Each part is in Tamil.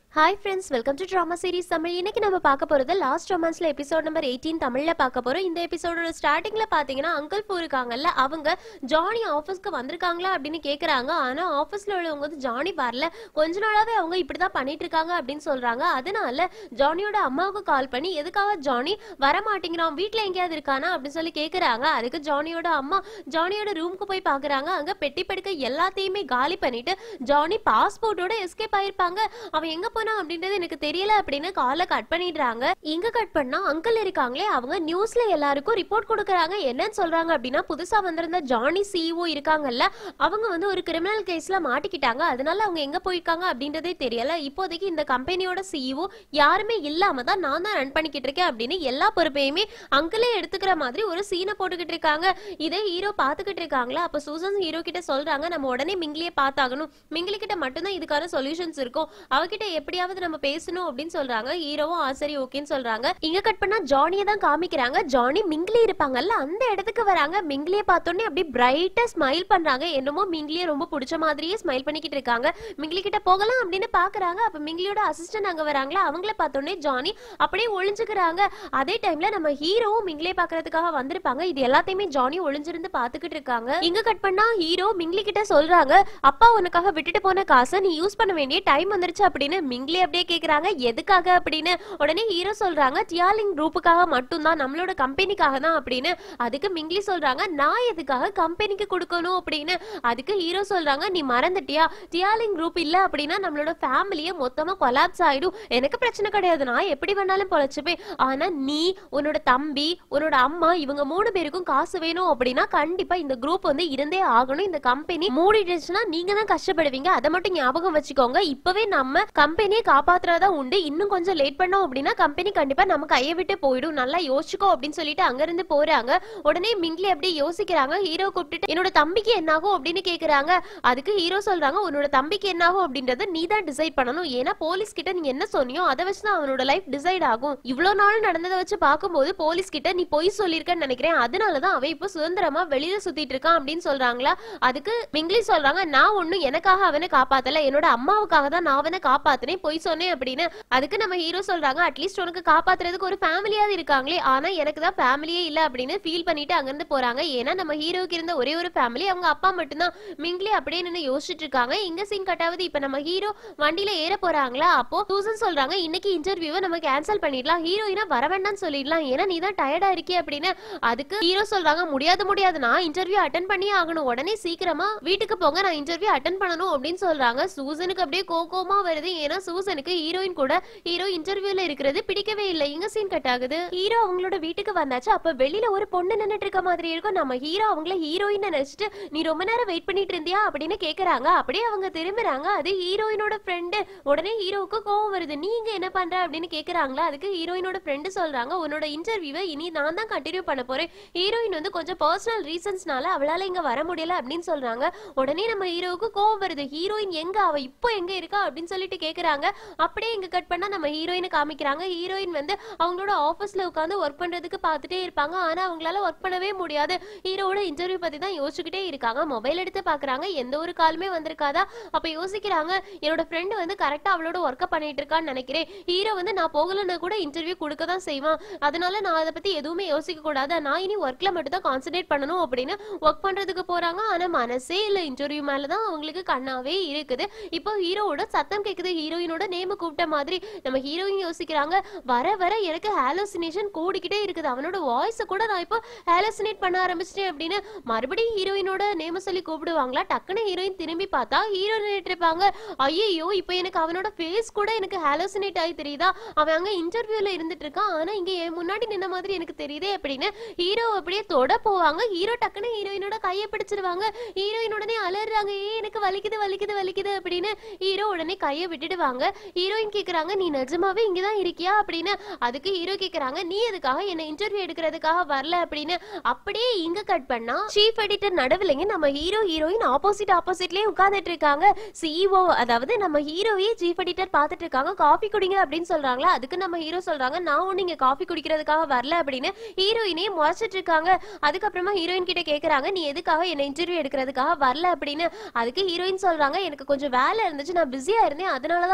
hi friends welcome to drama series Tamil இன்னைக்கு நம்ம பார்க்க போறது லாஸ்ட் ரொமான்ஸ்ல எபிசோட் நம்பர் எயிட்டீன் தமிழ்ல பார்க்க போறோம் இந்த எபிசோடோட ஸ்டார்டிங்ல பாத்தீங்கன்னா அங்கிள் பூ இருக்காங்கல்ல அவங்க ஜானி ஆஃபீஸ்க்கு வந்திருக்காங்களா அப்படின்னு கேக்குறாங்க ஆனா ஆஃபீஸ்ல உள்ளவங்க வந்து ஜானி வரல கொஞ்ச நாளாவே அவங்க இப்படிதான் பண்ணிட்டு இருக்காங்க அப்படின்னு சொல்றாங்க அதனால ஜானியோட அம்மாவுக்கு கால் பண்ணி எதுக்காக ஜானி வர மாட்டேங்கிறான் வீட்ல எங்கேயாவது இருக்கானா அப்படின்னு சொல்லி கேக்குறாங்க அதுக்கு ஜானியோட அம்மா ஜானியோட ரூமுக்கு போய் பாக்குறாங்க அங்க பெட்டி படுக்க எல்லாத்தையுமே காலி பண்ணிட்டு ஜானி பாஸ்போர்ட்டோட எஸ்கேப் ஆயிருப்பாங்க அவன் எங்க போனா அப்படின்றது எனக்கு தெரியல அப்படின்னு காலை கட் பண்ணிடுறாங்க இங்க கட் பண்ணா அங்கிள் இருக்காங்களே அவங்க நியூஸ்ல எல்லாருக்கும் ரிப்போர்ட் கொடுக்கறாங்க என்னன்னு சொல்றாங்க அப்படின்னா புதுசா வந்திருந்த ஜானி சிஇஓ இருக்காங்கல்ல அவங்க வந்து ஒரு கிரிமினல் கேஸ்ல மாட்டிக்கிட்டாங்க அதனால அவங்க எங்க போயிருக்காங்க அப்படின்றதே தெரியல இப்போதைக்கு இந்த கம்பெனியோட சிஇஓ யாருமே இல்லாம தான் நான் தான் ரன் பண்ணிக்கிட்டு இருக்கேன் அப்படின்னு எல்லா பொறுப்பையுமே அங்கிளே எடுத்துக்கிற மாதிரி ஒரு சீனை போட்டுக்கிட்டு இருக்காங்க இதை ஹீரோ பாத்துக்கிட்டு இருக்காங்களா அப்ப சூசன் ஹீரோ கிட்ட சொல்றாங்க நம்ம உடனே மிங்கிலியே பார்த்தாகணும் மிங்கிலி கிட்ட மட்டும்தான் இதுக்கான சொல்யூஷன்ஸ் இருக்கும் அவகிட்ட எப்படியாவது நம்ம பேசணும் அப்படின்னு சொல்றாங்க ஹீரோவும் ஆ சரி ஓகேன்னு சொல்றாங்க இங்க கட் பண்ணா ஜானியை தான் காமிக்கிறாங்க ஜானி மிங்கிலி இருப்பாங்கல்ல அந்த இடத்துக்கு வராங்க மிங்கிலியை பார்த்தோன்னே அப்படியே பிரைட்டா ஸ்மைல் பண்றாங்க என்னமோ மிங்கிலியை ரொம்ப பிடிச்ச மாதிரியே ஸ்மைல் பண்ணிக்கிட்டு இருக்காங்க மிங்கிலி கிட்ட போகலாம் அப்படின்னு பாக்குறாங்க அப்ப மிங்கிலியோட அசிஸ்டன்ட் அங்க வராங்களா அவங்கள பார்த்தோன்னே ஜானி அப்படியே ஒளிஞ்சுக்கிறாங்க அதே டைம்ல நம்ம ஹீரோவும் மிங்கிலே பாக்குறதுக்காக வந்திருப்பாங்க இது எல்லாத்தையுமே ஜானி ஒளிஞ்சிருந்து பாத்துக்கிட்டு இருக்காங்க இங்க கட் பண்ணா ஹீரோ மிங்கிலி கிட்ட சொல்றாங்க அப்பா உனக்காக விட்டுட்டு போன காசை நீ யூஸ் பண்ண வேண்டிய டைம் வந்துருச்சு அப்படின்னு மிங்கிலி அப்படியே கேக்குறாங்க எதுக்காக அப்படின்னு உடனே ஹீரோ சொல்றாங்க டியாலிங் குரூப்புக்காக மட்டும்தான் நம்மளோட கம்பெனிக்காக தான் அப்படின்னு அதுக்கு மிங்கிலி சொல்றாங்க நான் எதுக்காக கம்பெனிக்கு கொடுக்கணும் அப்படின்னு அதுக்கு ஹீரோ சொல்றாங்க நீ மறந்துட்டியா டியாலிங் குரூப் இல்ல அப்படின்னா நம்மளோட ஃபேமிலியே மொத்தமா கொலாப்ஸ் ஆயிடும் எனக்கு பிரச்சனை கிடையாது நான் எப்படி வேணாலும் பொழைச்சுப்பேன் ஆனா நீ உன்னோட தம்பி உன்னோட அம்மா இவங்க மூணு பேருக்கும் காசு வேணும் அப்படின்னா கண்டிப்பா இந்த குரூப் வந்து இருந்தே ஆகணும் இந்த கம்பெனி மூடிடுச்சுன்னா நீங்க தான் கஷ்டப்படுவீங்க அதை மட்டும் ஞாபகம் வச்சுக்கோங்க இப்பவே நம்ம கம்பெனியை காப்பாத்துறதா உண்டு இன்னும் கொஞ்சம் லேட் பண்ணோம் அப்படின்னா கம்பெனி கண்டிப்பா நம்ம கையை விட்டு போயிடும் நல்லா யோசிச்சுக்கோ அப்படின்னு சொல்லிட்டு அங்க இருந்து போறாங்க உடனே மிங்லி அப்படியே யோசிக்கிறாங்க ஹீரோ கூப்பிட்டுட்டு என்னோட தம்பிக்கு என்னாகும் அப்படின்னு கேக்குறாங்க அதுக்கு ஹீரோ சொல்றாங்க உன்னோட தம்பிக்கு என்னாகும் அப்படின்றத நீ தான் டிசைட் பண்ணணும் ஏன்னா போலீஸ் கிட்ட நீ என்ன சொன்னியோ அதை வச்சு தான் அவனோட லைஃப் டிசைட் ஆகும் இவ்வளவு நாள் நடந்ததை வச்சு பார்க்கும்போது போலீஸ் கிட்ட நீ பொய் சொல்லியிருக்கன்னு நினைக்கிறேன் அதனாலதான் அவன் இப்போ சுதந்திரமா வெளியில சுத்திட்டு இருக்கான் அப்படின்னு சொல்றாங்களா அதுக்கு மிங்லி சொல்றாங்க நான் ஒண்ணும் எனக்காக அவனை காப்பாத்தல என்னோட அம்மாவுக்காக தான் நான் அவனை காப்பாத்தினேன் பொய் சொன்னேன் அப்படின்னு அதுக்கு நம்ம ஹீரோ சொல்றாங்க அட்லீஸ்ட் உனக்கு காப்பாத்துறதுக்கு ஒரு ஃபேமிலியாவது இருக்காங்களே ஆனா எனக்கு தான் ஃபேமிலியே இல்ல அப்படின்னு ஃபீல் பண்ணிட்டு அங்கிருந்து போறாங்க ஏன்னா நம்ம ஹீரோவுக்கு இருந்த ஒரே ஒரு ஃபேமிலி அவங்க அப்பா மட்டும்தான் மிங்லி அப்படியே நின்று யோசிச்சுட்டு இருக்காங்க இங்க சீன் கட்டாவது இப்ப நம்ம ஹீரோ வண்டியில ஏற போறாங்களா அப்போ சூசன் சொல்றாங்க இன்னைக்கு இன்டர்வியூவை நம்ம கேன்சல் பண்ணிடலாம் ஹீரோயினா வர வேண்டாம்னு சொல்லிடலாம் ஏன்னா நீ தான் டயர்டா இருக்கிய அப்படின்னு அதுக்கு ஹீரோ சொல்றாங்க முடியாது முடியாது நான் இன்டர்வியூ அட்டன் பண்ணியே ஆகணும் உடனே சீக்கிரமா வீட்டுக்கு போங்க நான் இன்டர்வியூ அட்டன் பண்ணணும் அப்படின்னு சொல்றாங்க சூசனுக்கு அப்படியே கோகோமா வருது ஏன்னா சூசனுக்கு ஹீரோயின் கூட ஹீரோ இன்டர்வியூல இருக்கிறது பிடிக்கவே இல்லை இங்க சீன் கட் ஆகுது ஹீரோ அவங்களோட வீட்டுக்கு வந்தாச்சு அப்ப வெளியில ஒரு பொண்ணு நின்னுட்டு இருக்க மாதிரி இருக்கும் நம்ம ஹீரோ அவங்கள ஹீரோயின் நினைச்சிட்டு நீ ரொம்ப நேரம் வெயிட் பண்ணிட்டு இருந்தியா அப்படின்னு கேக்குறாங்க அப்படியே அவங்க திரும்புறாங்க அது ஹீரோயினோட ஃப்ரெண்டு உடனே ஹீரோவுக்கு கோவம் வருது நீங்க என்ன பண்ற அப்படின்னு கேக்குறாங்களா அதுக்கு ஹீரோயினோட ஃப்ரெண்டு சொல்றாங்க உன்னோட இன்டர்வியூவை இனி நான் தான் கண்டினியூ பண்ண போறேன் ஹீரோயின் வந்து கொஞ்சம் பர்சனல் ரீசன்ஸ்னால அவளால இங்க வர முடியல அப்படின்னு சொல்றாங்க உடனே நம்ம ஹீரோவுக்கு கோவம் வருது ஹீரோயின் எங்க அவ இப்போ எங்க இருக்கா அப்படின்னு சொல்லிட்டு கேக்குறாங்க அப்படியே இங்க கட் பண்ணா நம்ம ஹீரோயினை காமிக்கிறாங்க ஹீரோயின் வந்து அவங்களோட ஆஃபீஸ்ல உட்காந்து ஒர்க் பண்றதுக்கு பார்த்துட்டே இருப்பாங்க ஆனா அவங்களால ஒர்க் பண்ணவே முடியாது ஹீரோவோட இன்டர்வியூ பத்தி தான் யோசிச்சுக்கிட்டே இருக்காங்க மொபைல் எடுத்து பாக்குறாங்க எந்த ஒரு காலுமே வந்திருக்காதா அப்ப யோசிக்கிறாங்க என்னோட ஃப்ரெண்டு வந்து கரெக்டா அவளோட ஒர்க்கை பண்ணிட்டு இருக்கான்னு நினைக்கிறேன் ஹீரோ வந்து நான் போகலன்னா கூட இன்டர்வியூ கொடுக்க தான் செய்வான் அதனால நான் அதை பத்தி எதுவுமே யோசிக்க கூடாது நான் இனி ஒர்க்ல மட்டும் தான் கான்சென்ட்ரேட் பண்ணணும் அப்படின்னு ஒர்க் பண்றதுக்கு போறாங்க ஆனா மனசே இல்ல இன்டர்வியூ மேலதான் அவங்களுக்கு கண்ணாவே இருக்குது இப்போ ஹீரோவோட சத்தம் கேக்குது ஹீரோயினோட நேம கூப்பிட்ட மாதிரி நம்ம ஹீரோயின் யோசிக்கிறாங்க வர வர எனக்கு ஹாலோசினேஷன் கூடிக்கிட்டே இருக்குது அவனோட வாய்ஸை கூட நான் இப்போ ஹாலோசினேட் பண்ண ஆரம்பிச்சிட்டேன் அப்படின்னு மறுபடியும் ஹீரோயினோட நேம சொல்லி கூப்பிடுவாங்களா டக்குன்னு ஹீரோயின் திரும்பி பார்த்தா ஹீரோ நின்னுட்டு இருப்பாங்க ஐயோ இப்போ எனக்கு அவனோட ஃபேஸ் கூட எனக்கு ஹாலோசினேட் ஆகி தெரியுதா அவன் அங்க இன்டர்வியூல இருந்துட்டு இருக்கான் ஆனா இங்க என் முன்னாடி நின்ன மாதிரி எனக்கு தெரியுதே அப்படின்னு ஹீரோ அப்படியே தொட போவாங்க ஹீரோ டக்குன்னு ஹீரோயினோட கையை பிடிச்சிருவாங்க ஹீரோயின் உடனே அலறாங்க ஏ எனக்கு வலிக்குது வலிக்குது வலிக்குது அப்படின்னு ஹீரோ உடனே கையை விட்டுடுவாங்க ஹீரோயின் கேக்குறாங்க நீ நிஜமாவே இங்கதான் இருக்கியா அப்படின்னு அதுக்கு ஹீரோ கேக்குறாங்க நீ எதுக்காக என்ன இன்டர்வியூ எடுக்கிறதுக்காக வரல அப்படின்னு அப்படியே இங்க கட் பண்ணா சீஃப் எடிட்டர் நடுவுலங்க நம்ம ஹீரோ ஹீரோயின் ஆப்போசிட் ஆப்போசிட்லயே உட்கார்ந்துட்டு இருக்காங்க சிஇஓ அதாவது நம்ம ஹீரோவே சீஃப் எடிட்டர் பார்த்துட்டு இருக்காங்க காஃபி குடிங்க அப்படின்னு சொல்றாங்களா அதுக்கு நம்ம ஹீரோ சொல்றாங்க நான் ஒண்ணு இங்க காஃபி குடிக்கிறதுக்காக வரல அப்படின்னு ஹீரோயினே முறைச்சிட்டு இருக்காங்க அதுக்கப்புறமா ஹீரோயின் கிட்ட கேக்குறாங்க நீ எதுக்காக என்ன இன்டர்வியூ எடுக்கிறதுக்காக வரல அப்படின்னு அதுக்கு ஹீரோயின் சொல்றாங்க எனக்கு கொஞ்சம் வேலை இருந்துச்சு நான் பிஸியா இருந்தேன் அதனால தான்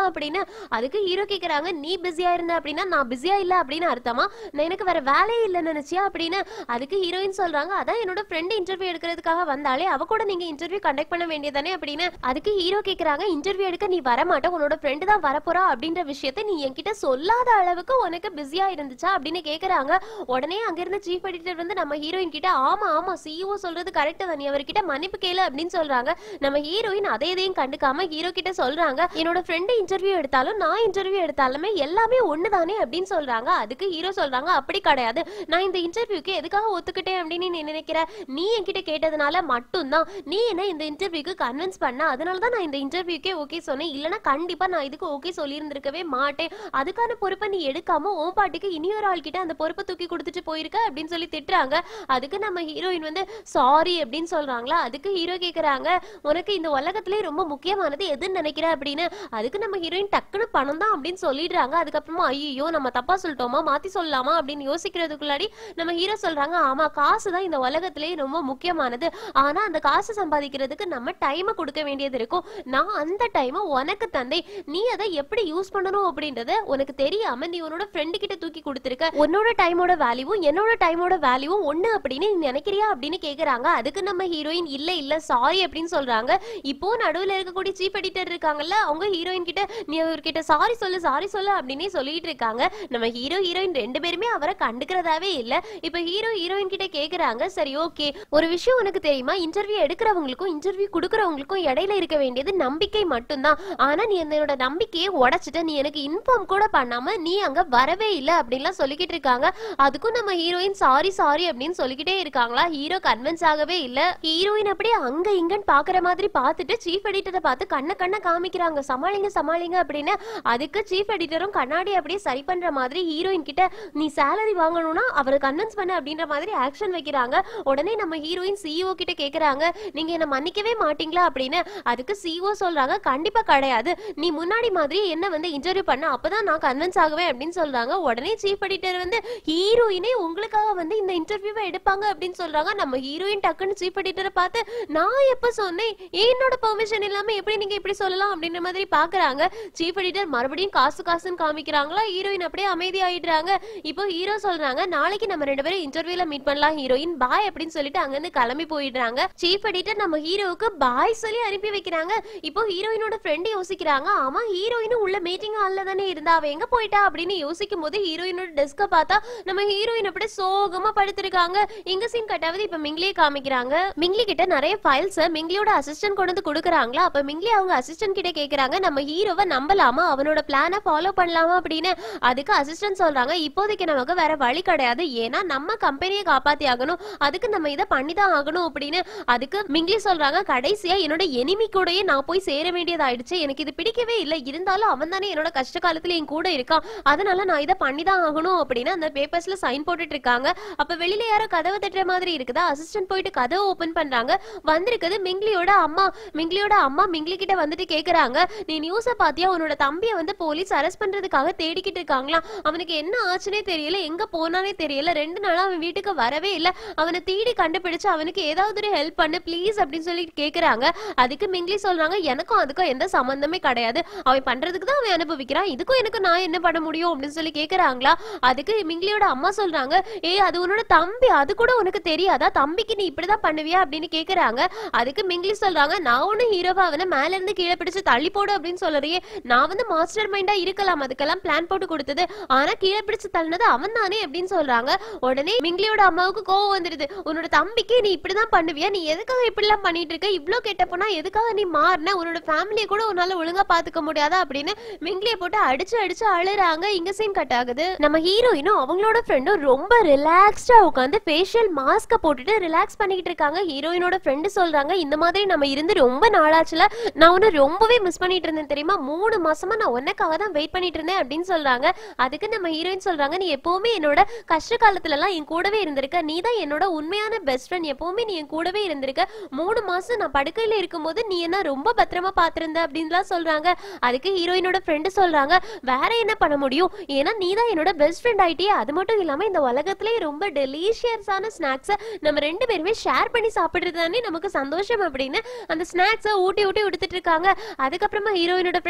அப்படின்னு அதுக்கு ஹீரோ கேக்குறாங்க நீ பிஸியா இருந்த அப்படின்னா நான் பிஸியா இல்ல அப்படின்னு அர்த்தமா நான் எனக்கு வேற வேலையே இல்லைன்னு நினைச்சியா அப்படின்னு அதுக்கு ஹீரோயின் சொல்றாங்க அதான் என்னோட ஃப்ரெண்ட் இன்டர்வியூ எடுக்கிறதுக்காக வந்தாலே அவ கூட நீங்க இன்டர்வியூ கண்டக்ட் பண்ண வேண்டியதானே அப்படின்னு அதுக்கு ஹீரோ கேக்குறாங்க இன்டர்வியூ எடுக்க நீ வர மாட்ட உன்னோட ஃப்ரெண்டு தான் வரப்போறா அப்படின்ற விஷயத்தை நீ என்கிட்ட சொல்லாத அளவுக்கு உனக்கு பிஸியா இருந்துச்சா அப்படின்னு கேக்குறாங்க உடனே அங்க இருந்த சீஃப் எடிட்டர் வந்து நம்ம ஹீரோயின் கிட்ட ஆமா ஆமா சிஇஓ சொல்றது கரெக்ட் தான் நீ அவர்கிட்ட மன்னிப்பு கேளு அப்படின்னு சொல்றாங்க நம்ம ஹீரோயின் அதை எதையும் கண்டுக்காம ஹீரோ கிட்ட சொல்றாங்க என்னோட ஃப்ரெண்டு இன்டர்வியூ எடுத்தாலும் நான் இன்டர்வியூ எடுத்தாலுமே எல்லாமே ஒண்ணுதானே அப்படின்னு சொல்றாங்க அதுக்கு ஹீரோ சொல்றாங்க அப்படி கிடையாது நான் இந்த இன்டர்வியூக்கு எதுக்காக ஒத்துக்கிட்டேன் அப்படின்னு நீ நினைக்கிற நீ என்கிட்ட கேட்டதுனால மட்டும்தான் நீ என்ன இந்த இன்டர்வியூக்கு கன்வின்ஸ் பண்ண அதனால தான் நான் இந்த இன்டர்வியூக்கே ஓகே சொன்னேன் இல்லனா கண்டிப்பா நான் இதுக்கு ஓகே சொல்லியிருந்திருக்கவே மாட்டேன் அதுக்கான பொறுப்பை நீ எடுக்காம உன் பாட்டுக்கு இனியொரு ஆள் கிட்ட அந்த பொறுப்பை தூக்கி கொடுத்துட்டு போயிருக்க அப்படின்னு சொல்லி திட்டுறாங்க அதுக்கு நம்ம ஹீரோயின் வந்து சாரி அப்படின்னு சொல்றாங்களா அதுக்கு ஹீரோ கேக்குறாங்க உனக்கு இந்த உலகத்திலே ரொம்ப முக்கியமானது எதுன்னு நினைக்கிற அப்படின்னு அதுக்கு நம்ம ஹீரோயின் டக்குன்னு பணம் தான் அப்படின்னு சொல்லிடுறாங்க அதுக்கப்புறமா ஐயோ நம்ம தப்பா சொல்லிட்டோமா மாத்தி சொல்லலாமா அப்படின்னு யோசிக்கிறதுக்குள்ளாடி நம்ம ஹீரோ சொல்றாங்க ஆமா காசு தான் இந்த உலகத்திலே ரொம்ப முக்கியமானது ஆனா அந்த காசு சம்பாதிக்கிறதுக்கு நம்ம டைமை கொடுக்க வேண்டியது இருக்கும் நான் அந்த டைமை உனக்கு தந்தை நீ அதை எப்படி யூஸ் பண்ணணும் அப்படின்றத உனக்கு தெரியாம நீ உன்னோட ஃப்ரெண்டு கிட்ட தூக்கி கொடுத்துருக்க உன்னோட டைமோட வேல்யூவும் என்னோட டைமோட வேல்யூவும் ஒண்ணு அப்படின்னு நீ நினைக்கிறியா அப்படின்னு கேக்குறாங்க அதுக்கு நம்ம ஹீரோயின் இல்ல இல்ல சாரி அப்படின்னு சொல்றாங்க இப்போ நடுவுல இருக்கக்கூடிய சீஃப் எடிட்டர் இருக்காங்கல்ல அவங்க ஹீரோயின் கிட்ட நீ அவர்கிட்ட சாரி சொல்லு சாரி சொல்லு அப்படின்னு சொல்லிட்டு இருக்காங்க நம்ம ஹீரோ ஹீரோயின் ரெண்டு பேருமே அவரை கண்டுக்கிறதாவே இல்ல இப்ப ஹீரோ ஹீரோயின் கிட்ட கேக்குறாங்க சரி ஓகே ஒரு விஷயம் உனக்கு தெரியுமா இன்டர்வியூ எடுக்கிறவங்களுக்கும் இன்டர்வியூ கொடுக்கறவங்களுக்கும் இடையில இருக்க வேண்டியது நம்பிக்கை மட்டும்தான் ஆனா நீ என்னோட நம்பிக்கையை உடைச்சிட்ட நீ எனக்கு இன்ஃபார்ம் கூட பண்ணாம நீ அங்க வரவே இல்ல அப்படின்லாம் சொல்லிக்கிட்டு இருக்காங்க அதுக்கும் நம்ம ஹீரோயின் சாரி சாரி அப்படின்னு சொல்லிக்கிட்டே இருக்காங்களா ஹீரோ கன்வின்ஸ் ஆகவே இல்ல ஹீரோயின் அப்படியே அங்க இங்கன்னு பாக்குற மாதிரி பார்த்துட்டு சீஃப் எடிட்டரை பார்த்து கண்ண கண்ண காமிக்கிறாங்க சமாளிங்க சமாளிங்க அப்படின்னு அதுக்கு சீஃப் எடிட்டரும் கண்ணாடி அப்படியே சரி பண்ற மாதிரி ஹீரோயின் கிட்ட நீ சேலரி வாங்கணும்னா அவரை கன்வின்ஸ் பண்ண அப்படின்ற மாதிரி ஆக்ஷன் வைக்கிறாங்க உடனே நம்ம ஹீரோயின் சிஇஓ கிட்ட கேக்குறாங்க நீங்க என்ன மன்னிக்கவே மாட்டீங்களா அப்படின்னு அதுக்கு சிஇஓ சொல்றாங்க கண்டிப்பா கிடையாது நீ முன்னாடி மாதிரி என்ன வந்து இன்டர்வியூ பண்ண அப்பதான் நான் கன்வின்ஸ் ஆகுவேன் அப்படின்னு சொல்றாங்க உடனே சீஃப் எடிட்டர் வந்து ஹீரோயினே உங்களுக்காக வந்து இந்த இன்டர்வியூவை எடுப்பாங்க அப்படின்னு சொல்றாங்க நம்ம ஹீரோயின் டக்குன்னு சீஃப் எடிட்டரை பார்த்து நான் எப்ப சொன்னேன் என்னோட பெர்மிஷன் இல்லாம எப்படி நீங்க இப்படி சொல்லலாம் அப்படின்ற மாதிரி பாக்குறாங்க சீஃப் எடிட்டர் மறுபடியும் காசு காசுன்னு காமிக்கிறாங்களா ஹீரோயின் அப்படியே அமைதியாயிடுறாங்க இப்போ ஹீரோ சொல்றாங்க நாளைக்கு நம்ம ரெண்டு பேரும் இன்டர்வியூல மீட் பண்ணலாம் ஹீரோயின் பாய் அப்படின்னு சொல்லிட்டு அங்கிருந்து கிளம்பி போயிடுறாங்க சீஃப் எடிட்டர் நம்ம ஹீரோவுக்கு பாய் சொல்லி அனுப்பி வைக்கிறாங்க இப்போ ஹீரோயினோட ஃப்ரெண்ட் யோசிக்கிறாங்க ஆமா ஹீரோயினும் உள்ள மீட்டிங் ஹால்ல தானே இருந்தா அவ எங்க போயிட்டா அப்படின்னு யோசிக்கும் போது ஹீரோயினோட டெஸ்க பார்த்தா நம்ம ஹீரோயின் அப்படியே சோகமா படுத்திருக்காங்க இங்க சீன் கட்டாவது இப்ப மிங்லியே காமிக்கிறாங்க மிங்லி கிட்ட நிறைய ஃபைல்ஸ் மிங்லியோட அசிஸ்டன்ட் கொண்டு வந்து கொடுக்குறாங்களா அப்ப மிங்லி அவங்க அசிஸ்டன்ட் கிட்ட கேக்குறாங்க நம்ம ஹீரோவை நம்பலாமா அவனோட பிளானை ஃபாலோ பண்ணலாமா அப்படின்னு அதுக்கு அசிஸ்டன்ட் சொல்றாங்க இப்போதைக்கு நமக்கு வேற வழி கிடையாது ஏன்னா நம்ம கம்பெனியை காப்பாத்தி ஆகணும் அதுக்கு நம்ம இதை பண்ணிதான் ஆகணும் அப்படின்னு அதுக்கு மிங்லி சொல்றாங்க கடைசியா என்னோட எனிமி கூடயே நான் போய் சேர வேண்டியதாயிடுச்சு எனக்கு இது பிடிக்கவே இல்லை இருந்தாலும் அவன் தானே என்னோட கஷ்ட காலத்துல என் கூட இருக்கான் அதனால நான் இதை பண்ணிதான் ஆகணும் அப்படின்னு அந்த பேப்பர்ஸ்ல சைன் போட்டுட்டு இருக்காங்க அப்ப வெளியில யாரோ கதவை தட்டுற மாதிரி இருக்குதா அசிஸ்டன்ட் போயிட்டு கதவை ஓபன் பண்றாங்க வந்திருக்குது மிங்லியோட அம்மா மிங்லியோட அம்மா மிங்லி கிட்ட வந்துட்டு கேக்குறாங்க நீ நியூஸ பாத்தியா உன்னோட தம்பிய வந்து போலீஸ் அரெஸ்ட் பண்றதுக்காக தேடிக்கிட்டு இருக்காங்களாம் அவனுக்கு என்ன ஆச்சுனே தெரியல எங்க போனானே தெரியல ரெண்டு நாளா அவன் வீட்டுக்கு வரவே இல்ல அவனை தேடி கண்டுபிடிச்சு அவனுக்கு ஏதாவது ஒரு ஹெல்ப் பண்ணு ப்ளீஸ் அப்படின்னு சொல்லி கேக்குறாங்க அதுக்கு மிங்லி சொல்றாங்க எனக்கும் அதுக்கும் எந்த சம்பந்தமே கிடையாது அவன் பண்றதுக்கு தான் அவன் அனுபவிக்கிறான் இதுக்கும் எனக்கு நான் என்ன பண்ண முடியும் அப்படின்னு சொல்லி கேக்குறாங்களா அதுக்கு மிங்லியோட அம்மா சொல்றாங்க ஏய் அது உன்னோட தம்பி அது கூட உனக்கு தெரியாதா தம்பிக்கு நீ இப்படிதான் பண்ணுவியா அப்படின்னு கேக்குறாங்க அதுக்கு மிங்லி சொல்றாங்க நான் ஒண்ணு ஹீரோவா அவனை மேல இருந்து கீழே பிடிச்சு தள்ளி போடு அப்படின்னு சொல்றியே நான் வந்து மாஸ்டர் மைண்டா இருக்கலாம் அதுக்கெல்லாம் பிளான் போட்டு கொடுத்தது ஆனா கீழே பிடிச்சு தள்ளினது அவன் தானே அப்படின்னு சொல்றாங்க உடனே மிங்லியோட அம்மாவுக்கு கோவம் வந்துருது உன்னோட தம்பிக்கு நீ இப்படிதான் பண்ணுவியா நீ எதுக்காக இப்படிலாம் பண்ணிட்டு இருக்க இவ்ளோ கெட்ட போனா எதுக்காக நீ மாறின உன்னோட ஃபேமிலியை கூட உன்னால ஒழுங்கா பாத்துக்க முடியாதா அப்படின்னு மிங்லியை போட்டு அடிச்சு அடிச்சு அழுறாங்க இங்க சீன் கட் ஆகுது நம்ம ஹீரோயினும் அவங்களோட ஃப்ரெண்டும் ரொம்ப ரிலாக்ஸ்டா உட்காந்து ஃபேஷியல் மாஸ்க போட்டுட்டு ரிலாக்ஸ் பண்ணிக்கிட்டு இருக்காங்க ஹீரோயினோட ஃப்ரெண்டு சொல்றாங்க இந்த மாதிரி நம்ம இருந்து ரொம்ப நாளாச்சுல நான் உன்னை ரொம்பவே மிஸ் பண்ணிட்டு இருந்தேன் தெரியுமா மூணு மாசமா நான் உனக்காக தான் வெயிட் பண்ணிட்டு இருந்தேன் அப்படின்னு சொல்றாங்க அதுக்கு நம்ம ஹீரோயின் சொல்றாங்க நீ எப்பவுமே என்னோட கஷ்ட காலத்துல எல்லாம் என் கூடவே இருந்திருக்க நீ தான் என்னோட உண்மையான பெஸ்ட் ஃப்ரெண்ட் எப்பவுமே நீ என் கூடவே இருந்திருக்க மூணு மாசம் நான் படுக்கையில இருக்கும்போது நீ என்ன ரொம்ப பத்திரமா பாத்திருந்த அப்படின்லாம் சொல்றாங்க அதுக்கு ஹீரோயினோட ஃப்ரெண்டு சொல்றாங்க வேற என்ன பண்ண முடியும் ஏன்னா நீ தான் என்னோட பெஸ்ட் ஃப்ரெண்ட் ஆயிட்டியே அது மட்டும் இல்லாம இந்த உலகத்திலே ரொம்ப டெலிஷியஸான ஸ்நாக்ஸை நம்ம ரெண்டு பேருமே ஷேர் பண்ணி சாப்பிடுறது தானே நமக்கு சந்தோஷம் அப்படின்னு அந்த ஸ்நாக்ஸை ஊட்டி ஊட்டி கொடுத்துட்டு இருக்காங்க அதுக்கப்புறமா ஹீரோயினோட ஃப்ரெண்ட்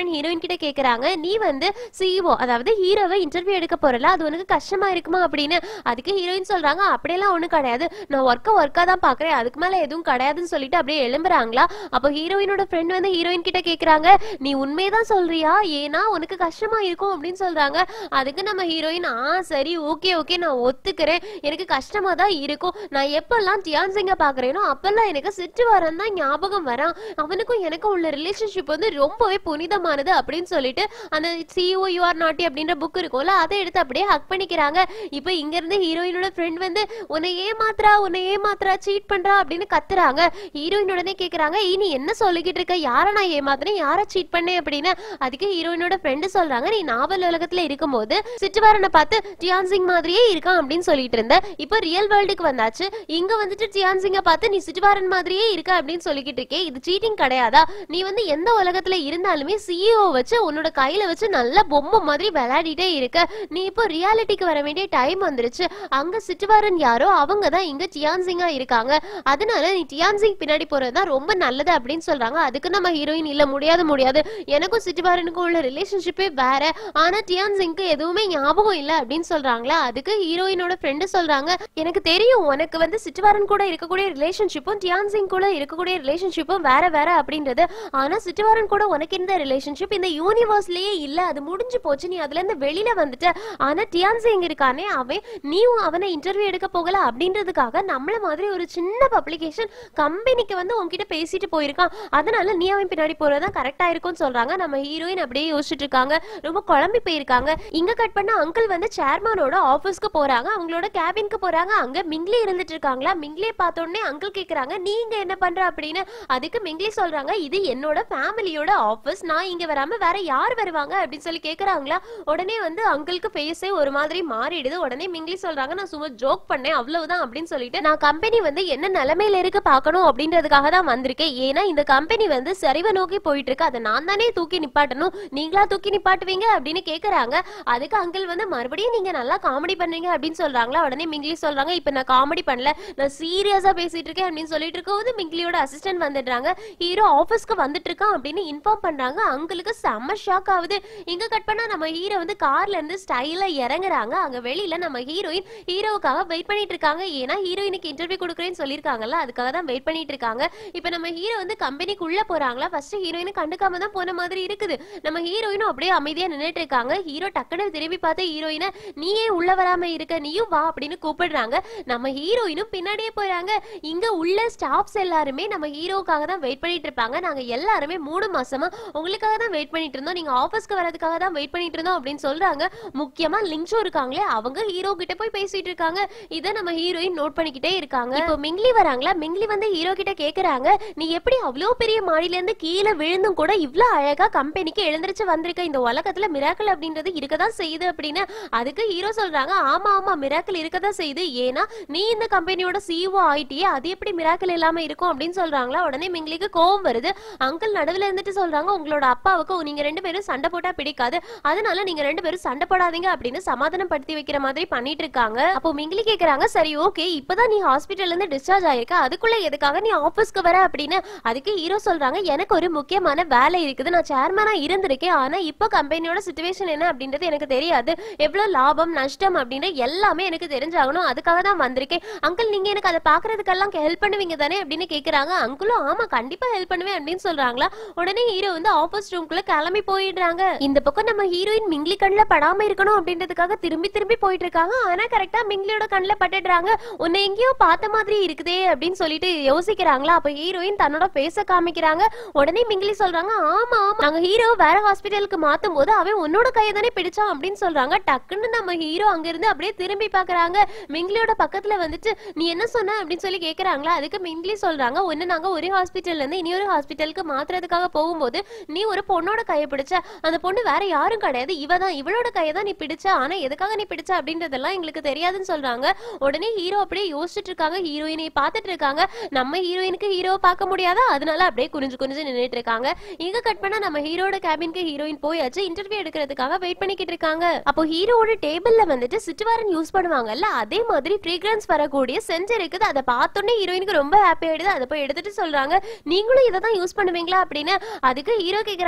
சிட்டுவாரன் ஹீரோயின் கிட்ட கேக்குறாங்க நீ வந்து சிஇஓ அதாவது ஹீரோவை இன்டர்வியூ எடுக்க போறல அது உனக்கு கஷ்டமா இருக்குமா அப்படின்னு அதுக்கு ஹீரோயின் சொல்றாங்க அப்படியெல்லாம் ஒண்ணும் கிடையாது நான் ஒர்க்க ஒர்க்கா தான் பாக்குறேன் அதுக்கு மேல எதுவும் கிடையாதுன்னு சொல்லிட்டு அப்படியே எழும்புறாங்களா அப்போ ஹீரோயினோட ஃப்ரெண்ட் வந்து ஹீரோயின் கிட்ட கேக்குறாங்க நீ உண்மையதான் சொல்றியா ஏன்னா உனக்கு கஷ்டமா இருக்கும் அப்படின்னு சொல்றாங்க அதுக்கு நம்ம ஹீரோயின் ஆ சரி ஓகே ஓகே நான் ஒத்துக்கிறேன் எனக்கு கஷ்டமா தான் இருக்கும் நான் எப்பெல்லாம் டியான் சிங்க பாக்குறேனோ அப்பெல்லாம் எனக்கு சிட்டுவாரன் தான் ஞாபகம் வரான் அவனுக்கும் எனக்கும் உள்ள ரிலேஷன்ஷிப் வந்து ரொம்பவே புனிதமானது அப்படின்னு சொல்லிட்டு அந்த சிஓ யூ ஆர் நாட்டி அப்படின்ற புக் இருக்கும்ல அதை எடுத்து அப்படியே ஹக் பண்ணிக்கிறாங்க இப்போ இங்க இருந்து ஹீரோயினோட ஃப்ரெண்ட் வந்து உன்னை ஏமாத்துறா உன்னை ஏமாத்துறா சீட் பண்றா அப்படின்னு கத்துறாங்க ஹீரோயின் உடனே கேக்குறாங்க "ஏய், நீ என்ன சொல்லிக்கிட்டு இருக்க யாரை நான் ஏமாத்துறேன் யாரை சீட் பண்ணேன் அப்படின்னு அதுக்கு ஹீரோயினோட ஃப்ரெண்டு சொல்றாங்க நீ நாவல் உலகத்துல இருக்கும்போது சிட்டுவாரனை பார்த்து டியான் சிங் மாதிரியே இருக்கான் அப்படின்னு சொல்லிட்டு இருந்த இப்போ ரியல் வேர்ல்டுக்கு வந்தாச்சு இங்க வந்துட்டு டியான் சிங்க பார்த்து நீ சிட்டுவாரன் மாதிரியே இருக்க அப்படின்னு சொல்லிக்கிட்டு இருக்கே இது சீட்டிங் கிடையாதா நீ வந்து எந்த உலகத்துல இருந்தாலுமே சிஇஓ வச்சு உன்னோட கையில வச்சு நல்ல பொம்மை மாதிரி விளையாடிட்டே இருக்க நீ இப்போ ரியாலிட்டிக்கு வர வேண்டிய டைம் வந்துருச்சு அங்க சிட்டுவாரன் யாரோ அவங்க தான் இங்க டியான் சிங்கா இருக்காங்க அதனால நீ டியான் சிங் பின்னாடி போறதுதான் ரொம்ப நல்லது அப்படின்னு சொல்றாங்க அதுக்கு நம்ம ஹீரோயின் இல்ல முடியாது முடியாது எனக்கும் சிட்டுவாரனுக்கும் உள்ள ரிலேஷன்ஷிப்பே வேற ஆனா டியான் சிங்க்கு எதுவுமே ஞாபகம் இல்ல அப்படின்னு சொல்றாங்களா அதுக்கு ஹீரோயினோட ஃப்ரெண்டு சொல்றாங்க எனக்கு தெரியும் உனக்கு வந்து சிட்டுவாரன் கூட இருக்கக்கூடிய ரிலேஷன்ஷிப்பும் டியான் சிங் கூட இருக்கக்கூடிய ரிலேஷன்ஷிப்பும் வேற வேற அப்படின்றது ஆனா சிட்டுவாரன் கூட உனக்கு இந்த ரிலேஷன்ஷிப் இந்த யூனிவர்ஸ்லயே இல்ல அது முடிஞ்சு போச்சு நீ அதுல இருந்து வெளியில வந்துட்ட ஆனா டியான் சிங் இருக்கானே அவன் நீயும் அவனை இன்டர்வியூ எடுக்க போகல அப்படின்றதுக்காக நம்மள மாதிரி ஒரு சின்ன பப்ளிகேஷன் கம்பெனிக்கு வந்து உன்கிட்ட பேசிட்டு போயிருக்கான் அதனால நீ அவன் பின்னாடி போறதுதான் கரெக்டா இருக்கும்னு சொல்றாங்க நம்ம ஹீரோயின் அப்படியே யோசிச்சுட்டு இருக்காங்க ரொம்ப குழம்பி போயிருக்காங்க இங்க கட் பண்ண அங்கிள் வந்து சேர்மனோட ஆபீஸ்க்கு போறாங்க அவங்களோட கேபினுக்கு போறாங்க அங்க மிங்லி இருந்துட்டு இருக்காங்களா மிங்லியை பார்த்த உடனே அங்கிள் கேக்குறாங்க நீங்க என்ன பண்ற அப்படின்னு அதுக்கு மிங்லி சொல்றாங்க இது என்னோட ஃபேமிலியோட ஆபீஸ் நான் இங்க வராம வேற யார் வருவாங்க அப்படின்னு சொல்லி கேக்குறாங்களா உடனே வந்து அங்கிளுக்கு ஃபேஸே ஒரு மாதிரி மாறிடுது உடனே மிங்லி சொல்றாங்க நான் சும்மா ஜோக் பண்ணேன் அவ்வளவுதான் அப்படின்னு சொல்லிட்டு நான் கம்பெனி வந்து என்ன நிலைமையில இருக்கு பார்க்கணும் அப்படின்றதுக்காக தான் வந்திருக்கேன் ஏன்னா இந்த கம்பெனி வந்து சரிவை நோக்கி போயிட்டு இருக்கு அதை நான் தானே தூக்கி நிப்பாட்டணும் நீங்களா தூக்கி நிப்பாட்டுவீங்க அப்படின்னு கேக்குறாங்க அதுக்கு அங்கிள் வந்து மறுபடியும் நீங்க நல்லா காமெடி பண்றீங்க அப்படின்னு சொல்றாங்களா உடனே மிங்லி சொல்றாங்க இப்ப நான் காமெடி பண்ணல நான் சீரியஸா பேசிட்டு இருக்கேன் அப்படின்னு சொல்லிட்டு இருக்கும்போது மிங்லியோட அசிஸ்டன்ட் வந்துடுறாங்க ஹீரோ ஆபீஸ்க்கு வந்துட்டு இருக்கான் அப்படின்னு இன்ஃபார்ம் பண்றாங்க அங்கிளுக்கு செம்ம ஷாக் ஆகுது இங்க கட் பண்ணா நம்ம ஹீரோ வந்து கார்ல இருந்து ஸ்டைலா இறங்குறாங்க அங்க வெளியில நம்ம ஹீரோயின் ஹீரோவுக்காக வெயிட் பண்ணிட்டு இருக்காங்க ஏன்னா ஹீரோயினுக்கு இன்டர்வியூ கொடுக்குறேன்னு சொல்லியிருக்காங்கல்ல அதுக்காக தான் வெயிட் பண்ணிட்டு இருக்காங்க இப்போ நம்ம ஹீரோ வந்து கம்பெனிக்குள்ள போறாங்களா ஃபர்ஸ்ட் ஹீரோயினை கண்டுக்காம தான் போன மாதிரி இருக்குது நம்ம ஹீரோயினும் அப்படியே அமைதியா நின்னுட்டு இருக்காங்க ஹீரோ டக்குன்னு திரும்பி பார்த்து ஹீரோயினை நீயே உள்ள வராம இருக்க நீயும் வா அப்படின்னு கூப்பிடுறாங்க நம்ம ஹீரோயினும் பின்னாடியே போறாங்க இங்க உள்ள ஸ்டாஃப்ஸ் எல்லாருமே நம்ம ஹீரோவுக்காக தான் வெயிட் பண்ணிட்டு இருப்பாங்க நாங்க எல்லாருமே மூணு மாசமா உங்களுக்காக தான் வெயிட் பண்ணிட்டு இருந்தோம் நீங்க ஆபீஸ்க்கு வரதுக்காக தான் வெயிட் பண்ணிட்டு இருந்தோம் அப்படின்னு சொல்றாங்க முக்கியமா லிங்ஷோ இருக்காங்களே அவங்க ஹீரோ கிட்ட போய் பேசிட்டு இருக்காங்க இத நம்ம ஹீரோயின் நோட் பண்ணிக்கிட்டே இருக்காங்க இப்போ மிங்லி வராங்களா மிங்லி வந்து ஹீரோ கிட்ட கேக்குறாங்க நீ எப்படி அவ்வளோ பெரிய மாடியில இருந்து கீழே விழுந்தும் கூட இவ்ளோ அழகா கம்பெனிக்கு எழுந்திருச்சு வந்திருக்க இந்த உலகத்துல மிராக்கல் அப்படின்றது இருக்கதான் செய்யுது அப்படின்னு அதுக்கு ஹீரோ சொல்றாங்க ஆமா ஆமா மிராக்கல் இருக்கதான் செய்யுது ஏன்னா நீ இந்த கம்பெனியோட சிஇஓ ஆயிட்டியே அது எப்படி மிராக்கல் இல்லாம இருக்கும் அப்படின்னு சொல்றாங்களா உடனே மிங்லிக்கு கோவம் வருது அங்கிள் நடுவுல இருந்துட்டு சொல்றாங்க உங்களோட அப்பாவுக்கு நீங்க ரெண்டு பேரும் சண்டை போட்டா பிடிக்காது அதனால நீங்க ரெண்டு பேரும் சண்டை போடாதீங்க அப்படின்னு சமாதானப்படுத்தி வைக்கிற மாதிரி பண்ணிட்டு இருக்காங்க அப்போ மிங்கிலி கேக்குறாங்க சரி ஓகே இப்பதான் நீ ஹாஸ்பிட்டல்ல இருந்து டிஸ்சார்ஜ் ஆயிருக்க அதுக்குள்ள எதுக்காக நீ ஆபீஸ்க்கு வர அப்படின்னு அதுக்கு ஹீரோ சொல்றாங்க எனக்கு ஒரு முக்கியமான வேலை இருக்குது நான் சேர்மனா இருந்திருக்கேன் ஆனா இப்போ கம்பெனியோட சுச்சுவேஷன் என்ன அப்படின்றது எனக்கு தெரியாது எவ்வளவு லாபம் நஷ்டம் அப்படின்னு எல்லாமே எனக்கு தெரிஞ்சாகணும் அதுக்காக தான் வந்திருக்கேன் அங்கிள் நீங்க எனக்கு அதை பாக்குறதுக்கெல்லாம் ஹெல்ப் பண்ணுவீங்க தானே அப்படின்னு கேக்குறாங்க அங்கிளும் ஆமா கண்டிப்பா ஹெல்ப் பண்ணுவேன் அப்படின்னு சொல்றாங்களா உடனே ஹீரோ வந்து ஆபீஸ் ரூம்குள்ள கிளம்பி போயிடுறாங்க இந்த பக்கம் நம்ம ஹீரோயின் மிங்லி கண்ணில் படாம இருக்கணும் அப்படின்றதுக்காக திரும்பி திரும்பி போயிட்டு இருக்காங்க ஆனா கரெக்டா மிங்லியோட கண்ணில் பட்டுடுறாங்க உன்னை எங்கேயோ பார்த்த மாதிரி இருக்குதே அப்படின்னு சொல்லிட்டு யோசிக்கிறாங்களா அப்ப ஹீரோயின் தன்னோட பேச காமிக்கிறாங்க உடனே மிங்லி சொல்றாங்க ஆமா ஆமா நாங்க ஹீரோ வேற ஹாஸ்பிட்டலுக்கு மாத்தும் போது அவன் உன்னோட கையை தானே பிடிச்சான் அப்படின்னு சொல்றாங்க டக்குன்னு நம்ம ஹீரோ அங்க இருந்து அப்படியே திரும்பி பாக்குறாங்க மிங்லியோட பக்கத்துல வந்துட்டு நீ என்ன சொன்ன அப்படின்னு சொல்லி கேக்குறாங்களா அதுக்கு மிங்லி சொல்றாங்க ஒன்னு நாங்க ஒரு ஹாஸ்பிட்டல்ல இருந்து இன்னொரு ஹாஸ்பிட்டலுக்கு மாத்துறதுக்காக போகும்போது நீ ஒரு பொண்ணோட கையை பிடிச்ச அந்த பொண்ணு வேற யாரும் கிடையாது இவ தான் இவளோட கையை தான் நீ பிடிச்ச ஆனா எதுக்காக நீ பிடிச்ச அப்படின்றதெல்லாம் எங்களுக்கு தெரியாதுன்னு சொல்றாங்க உடனே ஹீரோ அப்படியே யோசிச்சுட்டு இருக்காங்க ஹீரோயினை பார்த்துட்டு இருக்காங்க நம்ம ஹீரோயினுக்கு ஹீரோவை பார்க்க முடியாதா அதனால அப்படியே குனிஞ்சு குனிஞ்சு நின்னுட்டு இருக்காங்க இங்க கட் பண்ணா நம்ம ஹீரோட கேபினுக்கு ஹீரோயின் போயாச்சு இன்டர்வியூ எடுக்கிறதுக்காக வெயிட் பண்ணிக்கிட்டு இருக்காங்க அப்போ ஹீரோட டேபிள்ல வந்துட்டு சிட்டுவாரன் யூஸ் பண்ணுவாங்கல்ல அதே மாதிரி ஃப்ரீக்ரன்ஸ் வரக்கூடிய சென்ட் இருக்குது அதை பார்த்தோன்னே ஹீரோயினுக்கு ரொம்ப ஹாப்பி ஆயிடுது அதை போய் எடுத்துட்டு சொல்றாங்க நீங்களும் இதை தான் யூஸ் பண்ணுவீங்களா அப்படின்னு அதுக்கு ஹீரோ கேக்குறாங்க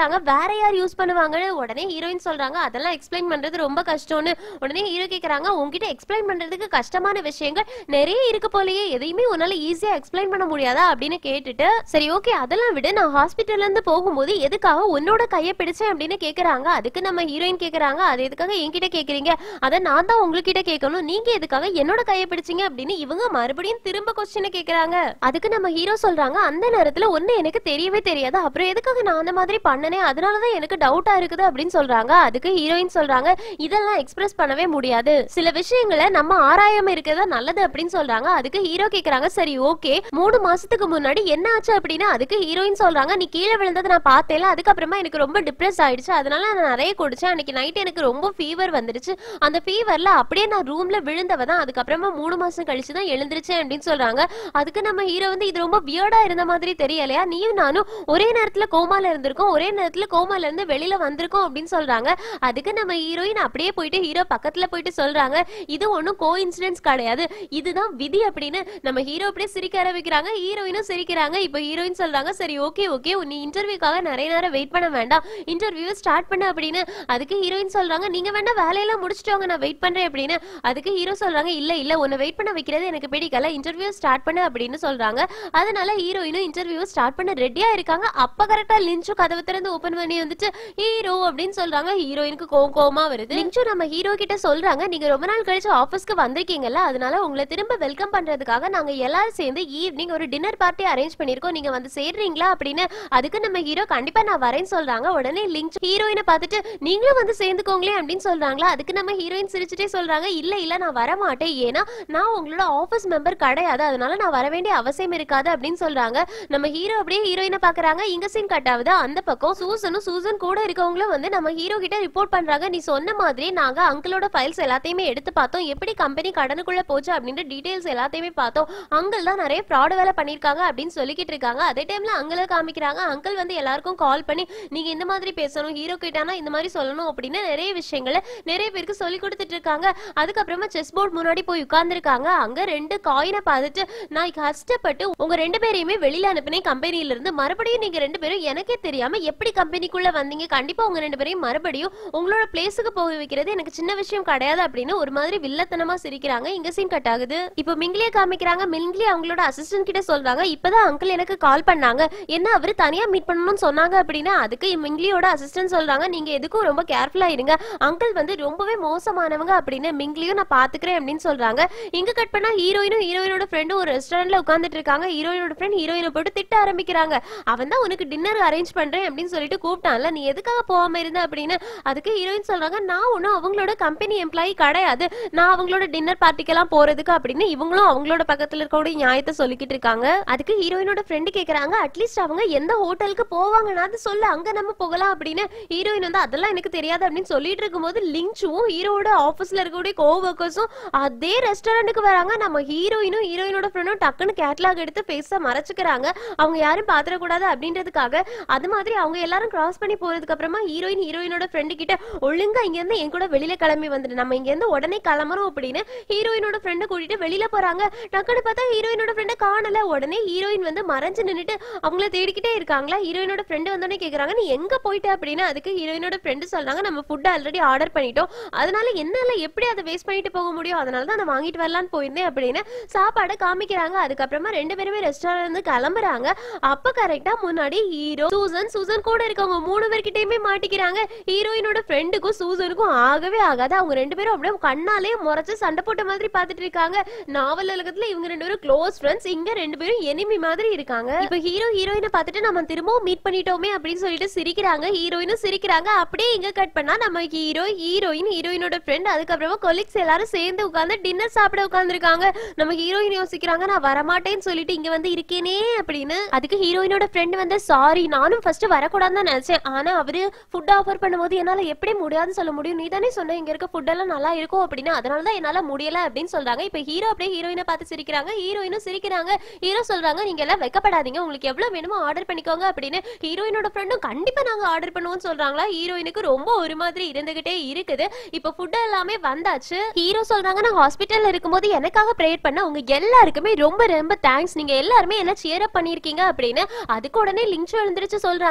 கேக்குறாங்க வேற யார் யூஸ் பண்ணுவாங்கன்னு உடனே ஹீரோயின் சொல்றாங்க அதெல்லாம் எக்ஸ்பிளைன் பண்றது ரொம்ப கஷ்டம்னு உடனே ஹீரோ கேக்குறாங்க உன்கிட்ட எக்ஸ்பிளைன் பண்றதுக்கு கஷ்டமான விஷயங்கள் நிறைய இருக்கு போலயே எதையுமே உன்னால ஈஸியா எக்ஸ்பிளைன் பண்ண முடியாதா அப்படின்னு கேட்டுட்டு சரி ஓகே அதெல்லாம் விட நான் ஹாஸ்பிட்டல்ல இருந்து போகும்போது எதுக்காக உன்னோட கையை பிடிச்சேன் அப்படின்னு கேக்குறாங்க அதுக்கு நம்ம ஹீரோயின் கேக்குறாங்க அது எதுக்காக என்கிட்ட கேக்குறீங்க அதை நான் தான் உங்ககிட்ட கேட்கணும் நீங்க எதுக்காக என்னோட கையை பிடிச்சீங்க அப்படின்னு இவங்க மறுபடியும் திரும்ப கொஸ்டின் கேக்குறாங்க அதுக்கு நம்ம ஹீரோ சொல்றாங்க அந்த நேரத்துல ஒண்ணு எனக்கு தெரியவே தெரியாது அப்புறம் எதுக்காக நான் அந்த மாதிரி பண்ணனே அதனாலதான் எனக்கு டவுட்டா இருக்குது அப்படின்னு சொல்றாங்க அதுக்கு ஹீரோயின் சொல்றாங்க இதெல்லாம் எக்ஸ்பிரஸ் பண்ணவே முடியாது சில விஷயங்களை நம்ம ஆராயாம இருக்கிறதா நல்லது அப்படின்னு சொல்றாங்க அதுக்கு ஹீரோ கேக்குறாங்க சரி ஓகே மூணு மாசத்துக்கு முன்னாடி என்ன ஆச்சு அப்படின்னு அதுக்கு ஹீரோயின் சொல்றாங்க நீ கீழே விழுந்ததை நான் பார்த்தேல அதுக்கப்புறமா எனக்கு ரொம்ப டிப்ரெஸ் ஆயிடுச்சு அதனால நான் நிறைய குடிச்சேன் அன்னைக்கு நைட் எனக்கு ரொம்ப ஃபீவர் வந்துருச்சு அந்த ஃபீவர்ல அப்படியே நான் ரூம்ல விழுந்தவ தான் அதுக்கப்புறமா மூணு மாசம் கழிச்சு தான் எழுந்திருச்சேன் அப்படின்னு சொல்றாங்க அதுக்கு நம்ம ஹீரோ வந்து இது ரொம்ப வியர்டா இருந்த மாதிரி தெரியலையா நீயும் நானும் ஒரே நேரத்துல கோமால இருந்திருக்கோம் ஒரே நேரத்துல கோமால இருந்து வெளியில வந்திருக்கோம் அப்படின்னு சொல்றாங்க அதுக்கு நம்ம ஹீரோயின் அப்படியே போயிட்டு ஹீரோ பக்கத்துல போயிட்டு சொல்றாங்க இது ஒண்ணும் கோ இன்சிடென்ட்ஸ் கிடையாது இதுதான் விதி அப்படின்னு நம்ம ஹீரோ அப்படியே சிரிக்க ஆரம்பிக்கிறாங்க ஹீரோயினும் சிரிக்கிறாங்க இப்போ ஹீரோயின் சொல்றாங்க சரி ஓகே ஓகே நீ இன்டர்வியூக்காக நிறைய நேரம் வெயிட் பண்ண வேண்டாம் இன்டர்வியூ ஸ்டார்ட் பண்ண அப்படின்னு அதுக்கு ஹீரோயின் சொல்றாங்க நீங்க வேணா வேலையெல்லாம் முடிச்சிட்டு வாங்க நான் வெயிட் பண்றேன் அப்படின்னு அதுக்கு ஹீரோ சொல்றாங்க இல்ல இல்ல உன்னை வெயிட் பண்ண வைக்கிறது எனக்கு பிடிக்கல இன்டர்வியூ ஸ்டார்ட் பண்ண அப்படின்னு சொல்றாங்க அதனால ஹீரோயினும் இன்டர்வியூ ஸ்டார்ட் பண்ண ரெடியா இருக்காங்க அப்ப கரெக்டா லிஞ்சு கதவு திறந்து ஓபன் பண்ணி வந்துட்டு ஹீரோ அப்படின்னு சொல்றாங்க ஹீரோயினுக்கு கோவம் கோவமா வருது லிஞ்சு நம்ம ஹீரோ கிட்ட சொல்றாங்க நீங்க ரொம்ப நாள் கழிச்சு ஆபீஸ்க்கு வந்திருக்கீங்கல்ல அதனால உங்களை திரும்ப வெல்கம் பண்றதுக்காக நாங்க எல்லாரும் சேர்ந்து ஈவினிங் ஒரு டின்னர் பார்ட்டி அரேஞ்ச் பண்ணிருக்கோம் நீங்க வந்து சேர்றீங்களா அப்படின்னு அதுக்கு நம்ம ஹீரோ கண்டிப்பா நான் வரேன்னு சொல்றாங்க உடனே லிங்க் ஹீரோயினை பார்த்துட்டு நீங்களும் வந்து சேர்ந்துக்கோங்களே அப்படின்னு சொல்றாங்களா அதுக்கு நம்ம ஹீரோயின் சிரிச்சுட்டே சொல்றாங்க இல்ல இல்ல நான் வர மாட்டேன் ஏன்னா நான் உங்களோட ஆபீஸ் மெம்பர் கிடையாது அதனால நான் வர வேண்டிய அவசியம் இருக்காது அப்படின்னு சொல்றாங்க நம்ம ஹீரோ அப்படியே ஹீரோயினை பாக்குறாங்க இங்க சீன் கட் ஆகுது அந்த பக்கம் சூசனும் சூசன் கூட இருக்கவங்களும் வந்து நம்ம ஹீரோ கிட்ட ரிப்போர்ட் பண்றாங்க நீ சொன்ன மாதிரி நாங்க அங்கிளோட ஃபைல்ஸ் எல்லாத்தையுமே எடுத்து பார்த்தோம் எப்படி கம்பெனி கடனுக்குள்ள போச்சு அப்படின்ற டீடைல்ஸ் எல்லாத்தையுமே பார்த்தோம் அங்கிள் தான் நிறைய ஃப்ராட் வேலை பண்ணிருக்காங்க அப்படின்னு சொல்லிக்கிட்டு இருக்காங்க அதே டைம்ல அங்கிள காமிக்கிறாங்க அங்கிள் வந்து எல்லாருக்கும் கால் பண்ணி நீங்க இந்த மாதிரி பேசணும் ஹீரோ கிட்டானா இந்த மாதிரி சொல்லணும் அப்படின்னு நிறைய விஷயங்களை நிறைய பேருக்கு சொல்லி கொடுத்துட்டு இருக்காங்க அதுக்கப்புறமா செஸ் போர்ட் முன்னாடி போய் உட்கார்ந்துருக்காங்க அங்க ரெண்டு காயினை பார்த்துட்டு நான் கஷ்டப்பட்டு உங்க ரெண்டு பேரையுமே வெளியில அனுப்பினேன் கம்பெனில இருந்து மறுபடியும் நீங்க ரெண்டு பேரும் எனக்கே தெரியாம எப்படி கம்பெனிக்குள்ள வந்தீங்க கண்டிப்பா உங்க ரெண்டு பேரையும் மறுபடியும் உங்களோட பிளேஸுக்கு போக வைக்கிறது எனக்கு சின்ன விஷயம் கிடையாது அப்படின்னு ஒரு மாதிரி வில்லத்தனமா சிரிக்கிறாங்க இங்க சீன் கட் ஆகுது இப்போ மிங்கிலிய காமிக்கிறாங்க மிங்கிலி அவங்களோட அசிஸ்டன்ட் கிட்ட சொல்றாங்க இப்பதான் அங்கிள் எனக்கு கால் பண்ணாங்க என்ன அவரு தனியா மீட் பண்ணணும்னு சொன்னாங்க அப்படின்னா அதுக்கு மிங்கிலியோட அசிஸ்டன்ட் சொல்றாங்க நீங்க எதுக்கும் ரொம்ப கேர்ஃபுல்லா இருங்க அங்கிள் வந்து ரொம்பவே மோசமானவங்க அப்படின்னு மிங்கிலியும் நான் பாத்துக்கிறேன் அப்படின்னு சொல்றாங்க இங்க கட் பண்ணா ஹீரோயினும் ஹீரோயினோட ஃப்ரெண்டும் ஒரு ரெஸ்டாரண்ட்ல உட்காந்துட்டு இருக்காங்க ஹீரோயினோட ஃப்ரெண்ட் ஹீரோயினை போட்டு திட்ட ஆரம்பிக்கிறாங்க அவன் தான் உனக்கு டின்னர் அரேஞ்ச் பண்றேன் அப்படின்னு சொல்லிட்டு கூப்பிட்டான்ல நீ எதுக்காக போகாம இருந்த அப்படின்னு அதுக்கு ஹீரோயின் சொல்றாங்க நான் ஒன்றும் அவங்களோட கம்பெனி எம்ப்ளாயி கிடையாது நான் அவங்களோட டின்னர் பார்ட்டிக்கெல்லாம் போறதுக்கு அப்படின்னு இவங்களும் அவங்களோட பக்கத்துல இருக்கக்கூடிய நியாயத்தை சொல்லிக்கிட்டு இருக்காங்க அதுக்கு ஹீரோயினோட ஃப்ரெண்டு கேக்குறாங்க அட்லீஸ்ட் அவங்க எந்த ஹோட்டலுக்கு போவாங்கன்னா அது சொல்லு அங்க நம்ம போகலாம் அப்படின்னு ஹீரோயின் வந்து அதெல்லாம் எனக்கு தெரியாது அப்படின்னு சொல்லிட்டு இருக்கும்போது லிங்சுவும் ஹீரோட ஆஃபீஸ்ல இருக்கக்கூடிய கோவர்க்கர்ஸும் அதே ரெஸ்டாரண்ட்டுக்கு வராங்க நம்ம ஹீரோயினும் ஹீரோயினோட ஃப்ரெண்டும் டக்குன்னு கேட்லாக் எடுத்து ஃபேஸ மறைச்சுக்கிறாங்க அவங்க யாரும் பாத்திரக்கூடாது அப்படின்றதுக்காக அது மாதிரி அவங்க எல்லாரும் கிராஸ் பண்ணி போறதுக்கு அப்புறமா ஹீரோயின் ஹீரோயினோட ஃப்ரெண்டு கிட்ட ஒழுங்கா இங்க இருந்து என் கூட வெளியில கிளம்பி வந்துட்டு நம்ம இங்க இருந்து உடனே கிளம்புறோம் அப்படின்னு ஹீரோயினோட ஃப்ரெண்டை கூட்டிட்டு வெளியில போறாங்க டக்குன்னு பார்த்தா ஹீரோயினோட ஃப்ரெண்டை காணல உடனே ஹீரோயின் வந்து மறைஞ்சு நின்னுட்டு அவங்கள தேடிக்கிட்டே இருக்காங்களா ஹீரோயினோட ஃப்ரெண்டு வந்தோடனே கேக்குறாங்க நீ எங்க போயிட்ட அப்படின்னு அதுக்கு ஹீரோயினோட ஃப்ரெண்டு சொல்றாங்க நம்ம ஃபுட் ஆல்ரெடி ஆர்டர் பண்ணிட்டோம் அதனால என்னால எப்படி அதை வேஸ்ட் பண்ணிட்டு போக முடியும் அதனால தான் நான் வாங்கிட்டு வரலான்னு போயிருந்தேன் அப்படின்னு சாப்பாடை காமிக்கிறாங்க அதுக்கப்புறமா ரெண்டு பேருமே ரெஸ்டாரண்ட் இருந்து கிளம்புறாங்க அப்ப கரெக்டா முன்னாடி ஹீரோ சூசன் சூசன் கூட இருக்கவங்க மூணு பேர்கிட்டயுமே மாட்டிக்கிறாங்க ஹீரோயினோட ஃப்ரெண்டுக்கும் சூசனுக்கும் ஆகவே ஆகாது அவங்க ரெண்டு பேரும் அப்படியே கண்ணாலே முறைச்சு சண்டை போட்ட மாதிரி பார்த்துட்டு இருக்காங்க நாவல் உலகத்துல இவங்க ரெண்டு பேரும் க்ளோஸ் ஃப்ரெண்ட்ஸ் இங்க ரெண்டு பேரும் எனிமி மாதிரி இருக்காங்க இப்ப ஹீரோ ஹீரோயினை பார்த்துட்டு நம்ம திரும்பவும் மீட் பண்ணிட்டோமே அப்படின்னு சொல்லிட்டு சிரிக்கிறாங்க ஹீரோயினும் சிரிக்கிறாங்க அப்படியே இங்க கட் பண்ணா நம்ம ஹீரோ ஹீரோயின் ஹீரோயினோட ஃப்ரெண்ட் அதுக்கப்புறமா கொலிக்ஸ் எல்லாரும் சேர்ந்து உட்கார்ந்து டின்னர் சாப்பிட உட்கார்ந்துருக்காங்க நம்ம ஹீரோயின் யோசிக்கிறாங்க நான் வரமாட்டேன்னு சொல்லிட்டு இங்க வந்து இருக்கேனே அப்படின்னு அதுக்கு ஹீரோயினோட ஃப்ரெண்ட் வந்து சாரி நானும் ஃபர்ஸ்ட் வரக்கூடாதுன்னு தான் நினைச்சேன் ஆனா அவரு ஃபுட் ஆஃபர் பண்ணும்போது என்னால எப்படி முடியாதுன்னு சொல்ல முடியும் நீ தானே சொன்ன இங்க இருக்க ஃபுட் எல்லாம் நல்லா இருக்கும் அப்படின்னு அதனால தான் என்னால முடியல அப்படின்னு சொல்றாங்க இப்ப ஹீரோ அப்படியே ஹீரோயினை பார்த்து சிரிக்கிறாங்க ஹீரோயினும் சிரிக்கிறாங்க ஹீரோ சொல்றாங்க நீங்க எல்லாம் வெக்கப்படாதீங்க உங்களுக்கு எவ்வளவு வேணுமோ ஆர்டர் பண்ணிக்கோங்க அப்படின்னு ஹீரோயினோட ஃப்ரெண்டும் கண்டிப்பா நாங்க ஆர்டர் பண்ணுவோம்னு சொல்றாங்களா ஹீரோயினுக்கு ரொம்ப ஒரு மாதிரி இருந்துகிட்டே இருக்குது இப்ப ஃபுட் எல்லாமே வந்தாச்சு ஹீரோ சொல்றாங்க நான் ஹாஸ்பிட்டல்ல இருக்கும்போது எனக்காக ப்ரேயர் பண்ண உங்க எல்லாருக்குமே ரொம்ப ரொம்ப தேங்க்ஸ் நீங்க எல்லாருமே என்ன சியர் அப் பண்ணிருக்கீங்க அப்படின்னு அதுக்கு உடனே லிங்க் எழுந்திருச்சு சொல்றாங்க நாங்க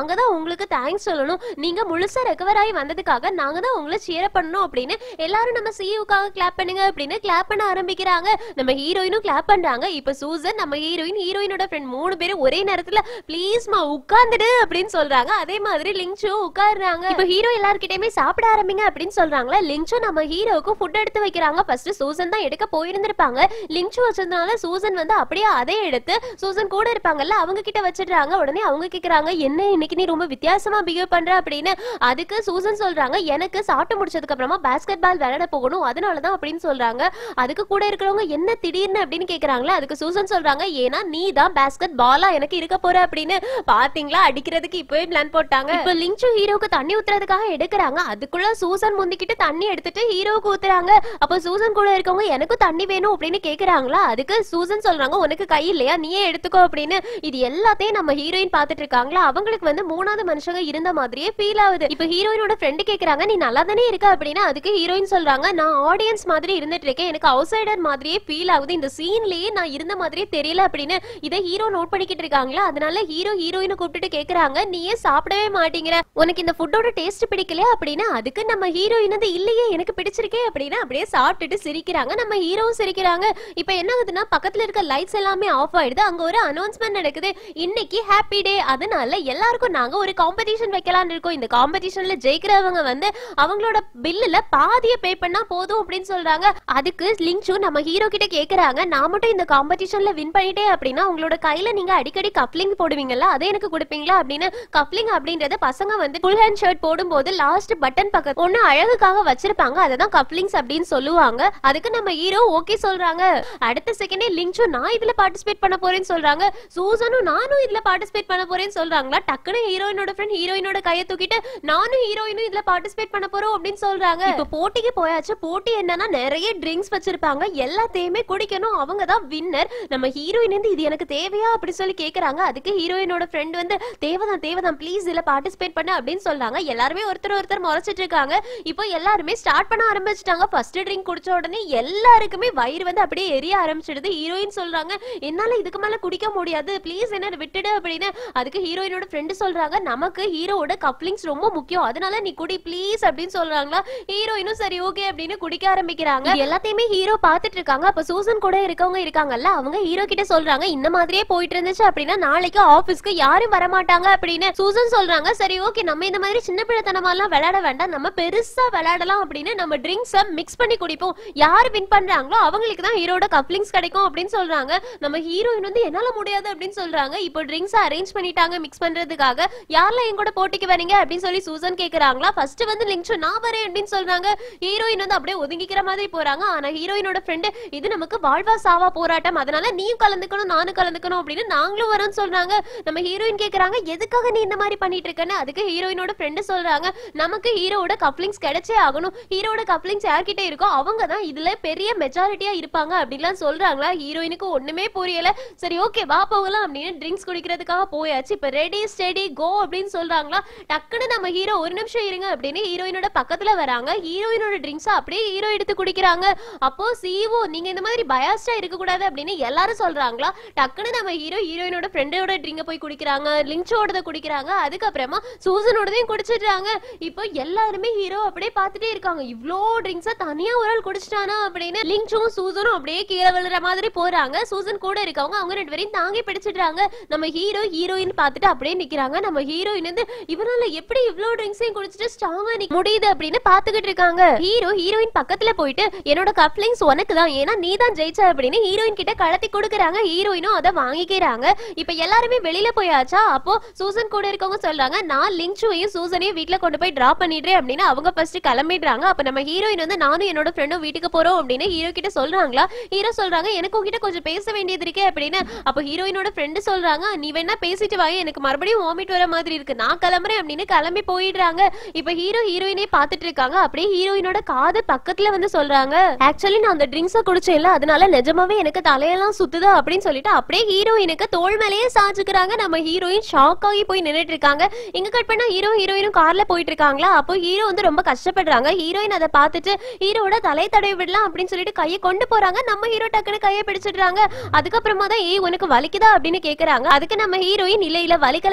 நாங்க தான் உங்களுக்கு தேங்க்ஸ் சொல்லணும் நீங்க முழுசா ரெக்கவர் ஆகி வந்ததுக்காக நாங்க தான் உங்களை சேர பண்ணணும் அப்படின்னு எல்லாரும் நம்ம சிஇஓக்காக கிளாப் பண்ணுங்க அப்படின்னு கிளாப் பண்ண ஆரம்பிக்கிறாங்க நம்ம ஹீரோயினும் கிளாப் பண்றாங்க இப்ப சூசன் நம்ம ஹீரோயின் ஹீரோயினோட ஃப்ரெண்ட் மூணு பேரும் ஒரே நேரத்துல ப்ளீஸ்மா உட்கார்ந்துடு அப்படின்னு சொல்றாங்க அதே மாதிரி லிங்சு உட்காருறாங்க இப்ப ஹீரோ எல்லார்கிட்டயுமே சாப்பிட ஆரம்பிங்க அப்படின்னு சொல்றாங்களா லிங்சு நம்ம ஹீரோவுக்கு ஃபுட் எடுத்து வைக்கிறாங்க ஃபர்ஸ்ட் சூசன் தான் எடுக்க போயிருந்திருப்பாங்க லிங்சு வச்சதுனால சூசன் வந்து அப்படியே அதே எடுத்து சூசன் கூட இருப்பாங்கல்ல அவங்க கிட்ட வச்சிடுறாங்க உடனே அவங்க கேக்குறாங்க என்ன இன்னைக்கு நீ ரொம்ப வித்தியாசமா பிஹேவ் பண்ற அப்படின்னு அதுக்கு சூசன் சொல்றாங்க எனக்கு சாப்பிட்டு முடிச்சதுக்கு அப்புறமா பாஸ்கெட் பால் விளையாட போகணும் அதனாலதான் அப்படின்னு சொல்றாங்க அதுக்கு கூட இருக்கிறவங்க என்ன திடீர்னு அப்படின்னு கேக்குறாங்களா அதுக்கு சூசன் சொல்றாங்க ஏன்னா நீ தான் பாஸ்கெட் பாலா எனக்கு இருக்க போற அப்படின்னு பாத்தீங்களா அடிக்கிறதுக்கு இப்பவே பிளான் போட்டாங்க இப்ப லிங்சு ஹீரோவுக்கு தண்ணி ஊத்துறதுக்காக எடுக்கிறாங்க அதுக்குள்ள சூசன் முந்திக்கிட்டு தண்ணி எடுத்துட்டு ஹீரோவுக்கு ஊத்துறாங்க அப்ப சூசன் கூட இருக்கவங்க எனக்கும் தண்ணி வேணும் அப்படின்னு கேக்குறாங்களா அதுக்கு சூசன் சொல்றாங்க உனக்கு கை இல்லையா நீயே எடுத்துக்கோ அப்படின்னு இது எல்லாத்தையும் நம்ம ஹீரோயின் பாத்துட்டு இருக்காங்களா அவங்களுக்கு வந்து மூணாவது மனுஷங்க இருந்த மாதிரியே ஃபீல் ஆகுது இப்ப ஹீரோயினோட ஃப்ரெண்டு கேக்குறாங்க நீ நல்லா தானே இருக்க அப்படின்னா அதுக்கு ஹீரோயின் சொல்றாங்க நான் ஆடியன்ஸ் மாதிரி இருந்துட்டு இருக்கேன் எனக்கு அவுட் சைடர் மாதிரியே ஃபீல் ஆகுது இந்த சீன்லயே நான் இருந்த மாதிரியே தெரியல அப்படின்னு இதை ஹீரோ நோட் பண்ணிக்கிட்டு இருக்காங்களா அதனால ஹீரோ ஹீரோயினை கூப்பிட்டுட்டு கேக்குறாங்க நீ ஏன் சாப்பிடவே மாட்டேங்கிற உனக்கு இந்த ஃபுட்டோட டேஸ்ட் பிடிக்கலையா அப்படின்னு அதுக்கு நம்ம ஹீரோயின் வந்து இல்லையே எனக்கு பிடிச்சிருக்கே அப்படின்னு அப்படியே சாப்பிட்டுட்டு சிரிக்கிறாங்க நம்ம ஹீரோவும் சிரிக்கிறாங்க இப்போ என்ன ஆகுதுன்னா பக்கத்துல இருக்க லைட்ஸ் எல்லாமே ஆஃப் ஆயிடுது அங்க ஒரு அனௌன்ஸ்மெண்ட் நடக்குது இன்னைக்கு ஹாப்பி டே அதனால எல்லாருக்கும் நாங்க ஒரு காம்படிஷன் வைக்கலாம்னு இருக்கோம் இந்த காம்படிஷன்ல ஜெயிக்கிறவங்க வந்து அவங்களோட பில்லுல பாதிய பே பண்ணா போதும் அப்படின்னு சொல்றாங்க அதுக்கு லிங்சு நம்ம ஹீரோ கிட்ட கேக்குறாங்க நான் மட்டும் இந்த காம்படிஷன்ல வின் பண்ணிட்டேன் அப்படின்னா உங்களோட கையில நீங்க அடிக்கடி கப்ளிங் போடுவீங்கல்ல அதை எனக்கு கொடுப்பீங்களா அப்படின்னு கப்ளிங் அப்படின்றது பசங்க வந்து ஃபுல் ஹேண்ட் ஷர்ட் போடும்போது லாஸ்ட் பட்டன் பக்கத்து ஒண்ணு அழகுக்காக வச்சிருப்பாங்க அததான் கப்ளிங்ஸ் அப்படின்னு சொல்லுவாங்க அதுக்கு நம்ம ஹீரோ ஓகே சொல்றாங்க அடுத்த செகண்டே லிங்சு நான் இதுல பார்ட்டிசிபேட் பண்ண போறேன்னு சொல்றாங்க சூசனும் நானும் இதுல பார்ட்டிசிபேட் பண்ண போறேன்னு சொல்றாங்களா டக்குனு ஹீரோயினோட ஃப்ரெண்ட் ஹீரோயினோட கையை தூக்கிட்டு நானும் ஹீரோயினும் இதுல பார்ட்டிசிபேட் பண்ண போறோம் அப்படின்னு சொல்றாங்க இப்ப போட்டிக்கு போயாச்சு போட்டி என்னன்னா நிறைய ட்ரிங்க்ஸ் வச்சிருப்பாங்க எல்லாத்தையுமே குடிக்கணும் அவங்க தான் வின்னர் நம்ம ஹீரோயின் வந்து இது எனக்கு தேவையா அப்படி சொல்லி கேக்குறாங்க அதுக்கு ஹீரோயினோட ஃப்ரெண்ட் வந்து தேவைதான் தேவைதான் ப்ளீஸ் இதுல பார்ட்டிசிபேட் பண்ண அப்படின்னு சொல்றாங்க எல்லாருமே ஒருத்தர் ஒருத்தர் முறைச்சிட்டு இருக்காங்க இப்போ எல்லாருமே ஸ்டார்ட் பண்ண ஆரம்பிச்சிட்டாங்க ஃபர்ஸ்ட் ட்ரிங்க் குடிச்ச உடனே எல்லாருக்குமே வயிறு வந்து அப்படியே எரிய ஆரம்பிச்சிடுது ஹீரோயின் சொல்றாங்க என்னால இதுக்கு மேல குடிக்க முடியாது ப்ளீஸ் என்ன விட்டுடு அப்படின்னு அதுக்கு ஹீரோயினோட ஃப்ரெண்டு சொல்றாங்க நமக்கு ஹீரோவோட கப்ளிங்ஸ் ரொம்ப முக்கியம் அதனால நீ குடி ப்ளீஸ் அப்படின்னு சொல்றாங்களா ஹீரோயினும் சரி ஓகே அப்படின்னு குடிக்க ஆரம்பிக்கிறாங்க இது எல்லாத்தையுமே ஹீரோ பாத்துட்டு இருக்காங்க அப்ப சூசன் கூட இருக்கவங்க இருக்காங்கல்ல அவங்க ஹீரோ கிட்ட சொல்றாங்க இந்த மாதிரியே போயிட்டு இருந்துச்சு அப்படின்னா நாளைக்கு ஆபீஸ்க்கு யாரும் வர மாட்டாங்க அப்படின்னு சூசன் சொல்றாங்க சரி ஓகே நம்ம இந்த மாதிரி சின்ன பிள்ளைத்தனமாலாம் விளையாட வேண்டாம் நம்ம பெருசா விளையாடலாம் அப்படின்னு நம்ம ட்ரிங்க்ஸை மிக்ஸ் பண்ணி குடிப்போம் யார் வின் பண்றாங்களோ அவங்களுக்கு தான் ஹீரோட கப்ளிங்ஸ் கிடைக்கும் அப்படின்னு சொல்றாங்க நம்ம ஹீரோயின் வந்து என்னால முடியாது அப்படின்னு சொல்றாங்க இப்போ ட்ரிங்க்ஸ் அரேஞ்ச் பண்ணிட்டாங்க மிக்ஸ் பண்றதுக்காக யாரெல்லாம் என் கூட போட்டிக்கு வரீங்க அப்படின்னு சொல்லி சூசன் கேக்குறாங்களா ஃபர்ஸ்ட் வந்து லிங்க்ஷோ நான் வரேன் அப்படின்னு சொல்றாங்க ஹீரோயின் வந்து அப்படியே ஒதுங்கிக்கிற மாதிரி போறாங்க ஆனா ஹீரோயினோட ஃப்ரெண்டு இது நமக்கு வாழ்வா சாவா போராட்டம் அதனால நீயும் கலந்துக்கணும் நானும் கலந்துக்கணும் அப்படின்னு நாங்களும் வரோம்னு சொல்றாங்க நம்ம ஹீரோயின் கேக்குறாங்க எதுக்காக நீ இந்த மாதிரி பண்ணிட்டு இருக்கன்னு அதுக்கு ஹீரோயினோட ஃப்ரெண்டு சொல்றாங்க நமக்கு ஹீரோவோட கப்ளிங்ஸ் கிடைச்சே ஆகணும் ஹீரோட கப்ளிங்ஸ் யார்கிட்ட இருக்கோ அவங்க தான் இதுல பெரிய மெஜாரிட்டியா இருப்பாங்க அப்படின்லாம் சொல்றாங்களா ஹீரோயினுக்கு ஒண்ணுமே புரியல சரி ஓகே வா போகலாம் அப்படின்னு ட்ரிங்க்ஸ் குடிக்கிறதுக்காக போயாச்சு இப்ப ரெடி ஸ்டெடி கோ அப்படின்னு சொல்றாங்களா டக்குன்னு நம்ம ஹீரோ ஒரு நிமிஷம் இருங்க அப்படின்னு ஹீரோயினோட பக்கத்துல வராங்க ஹீரோயினோட ட்ரிங்க்ஸ் அப்படியே ஹீரோ எடுத்து குடிக்கிறாங்க அப்போ சிஓ நீங்க இந்த மாதிரி பயாஸ்டா இருக்க கூடாது அப்படின்னு எல்லாரும் சொல்றாங்களா டக்குன்னு நம்ம ஹீரோ ஹீரோயினோட ஃப்ரெண்டோட ட்ரிங்க போய் குடிக்கிறாங்க லிங்சோடத குடிக்கிறாங்க அதுக்கப்புறமா சூசனோடதையும் குடிச்சிடுறாங்க இப்போ எல்லாருமே ஹீரோ அப்படியே பார்த்துட்டே இருக்காங்க இவ்ளோ ட்ரிங்க்ஸா தனியா ஒரு ஆள் குடிச்சிட்டானா அப்படின்னு லிங்சும் சூசனும் அப்படியே கீழே விழுற மாதிரி போறாங்க சூசன் கூட இருக்கவங்க அவங்க ரெண்டு பேரையும் தாங்கி பிடிச்சிடுறாங்க நம்ம ஹீரோ ஹீரோயின் பார்த்துட்டு அப்படியே நிக்கிறாங்க நம்ம ஹீரோயின் வந்து இவனால எப்படி இவ்ளோ ட்ரிங்க்ஸையும் குடிச்சிட்டு ஸ்ட்ராங்கா நிக்க முடியுது அப்படின்னு பாத்துக்கிட்டு இருக்காங்க ஹீரோ ஹீரோயின் பக்கத்துல போயிட்டு என்னோட கப்ளிங்ஸ் உனக்கு தான் ஏன்னா நீ தான் ஜெயிச்ச அப்படின்னு ஹீரோயின் கிட்ட கலத்தி கொடுக்குறாங்க ஹீரோயினும் அதை வாங்கிக்கிறாங்க இப்ப எல்லாருமே வெளியில போயாச்சா அப்போ சூசன் கூட இருக்கவங்க சொல்றாங்க நான் லிங்சுவையும் சூசனையும் வீட்ல கொண்டு போய் டிராப் பண்ணிடுறேன் அப்படின்னு அவங்க ஃபர்ஸ்ட் கிளம்பிடுறாங்க அப்ப நம்ம ஹீரோயின் வந்து நானும் என்னோட ஃப்ரெண்டும் வீட்டுக்கு போறோம் அப்படின்னு ஹீரோ கிட்ட சொல்றாங்களா ஹீரோ சொல்றாங்க எனக்கு உங்ககிட்ட கொஞ்சம் பேச வேண்டியது இருக்கே அப்படின்னு அப்ப ஹீரோயினோட ஃப்ரெண்டு சொல்றாங்க நீ வேணா பேசிட்டு வாங்க எனக்கு மறுபடியும் வாமிட் வர மாதிரி இருக்கு நான் கிளம்புறேன் அப்படின்னு கிளம்பி போயிடுறாங்க இப்ப ஹீரோ ஹீரோயினே பாத்துட்டு இருக்காங்க அப்படியே ஹீரோயினோட காது பக்கத்துல வந்து சொல்றாங்க ஆக்சுவலி நான் அந்த ட்ரிங்க்ஸ குடிச்சேன்ல அதனால நிஜமாவே எனக்கு தலையெல்லாம் சுத்துது அப்படின்னு சொல்லிட்டு அப்படியே ஹீரோயினுக்கு தோள் மேலேயே சாஞ்சுக்கிறாங்க நம்ம ஹீரோயின் ஷாக் ஆகி போய் நின்னுட்டு இருக்காங்க இங்க கட் பண்ணா ஹீரோ ஹீரோயினும் கார்ல போயிட்டு இருக்காங்களா அப்போ ஹீரோ வந்து ரொம்ப கஷ்டப்படுறாங்க ஹீரோயின் அதை பார்த்துட்டு ஹீரோட தலை தடவி விடலாம் அப்படின்னு சொல்லிட்டு கையை கொண்டு போறாங்க நம்ம ஹீரோ டக்குன்னு கையை பிடிச்சிடுறாங்க அதுக்கப்புறமா தான் ஏய் உனக்கு வலிக்குதா அப்படின்னு கேக்குறாங்க அதுக்கு நம்ம ஹீரோயின் இல்ல இல்ல வலிக்கல பரவாயில்ல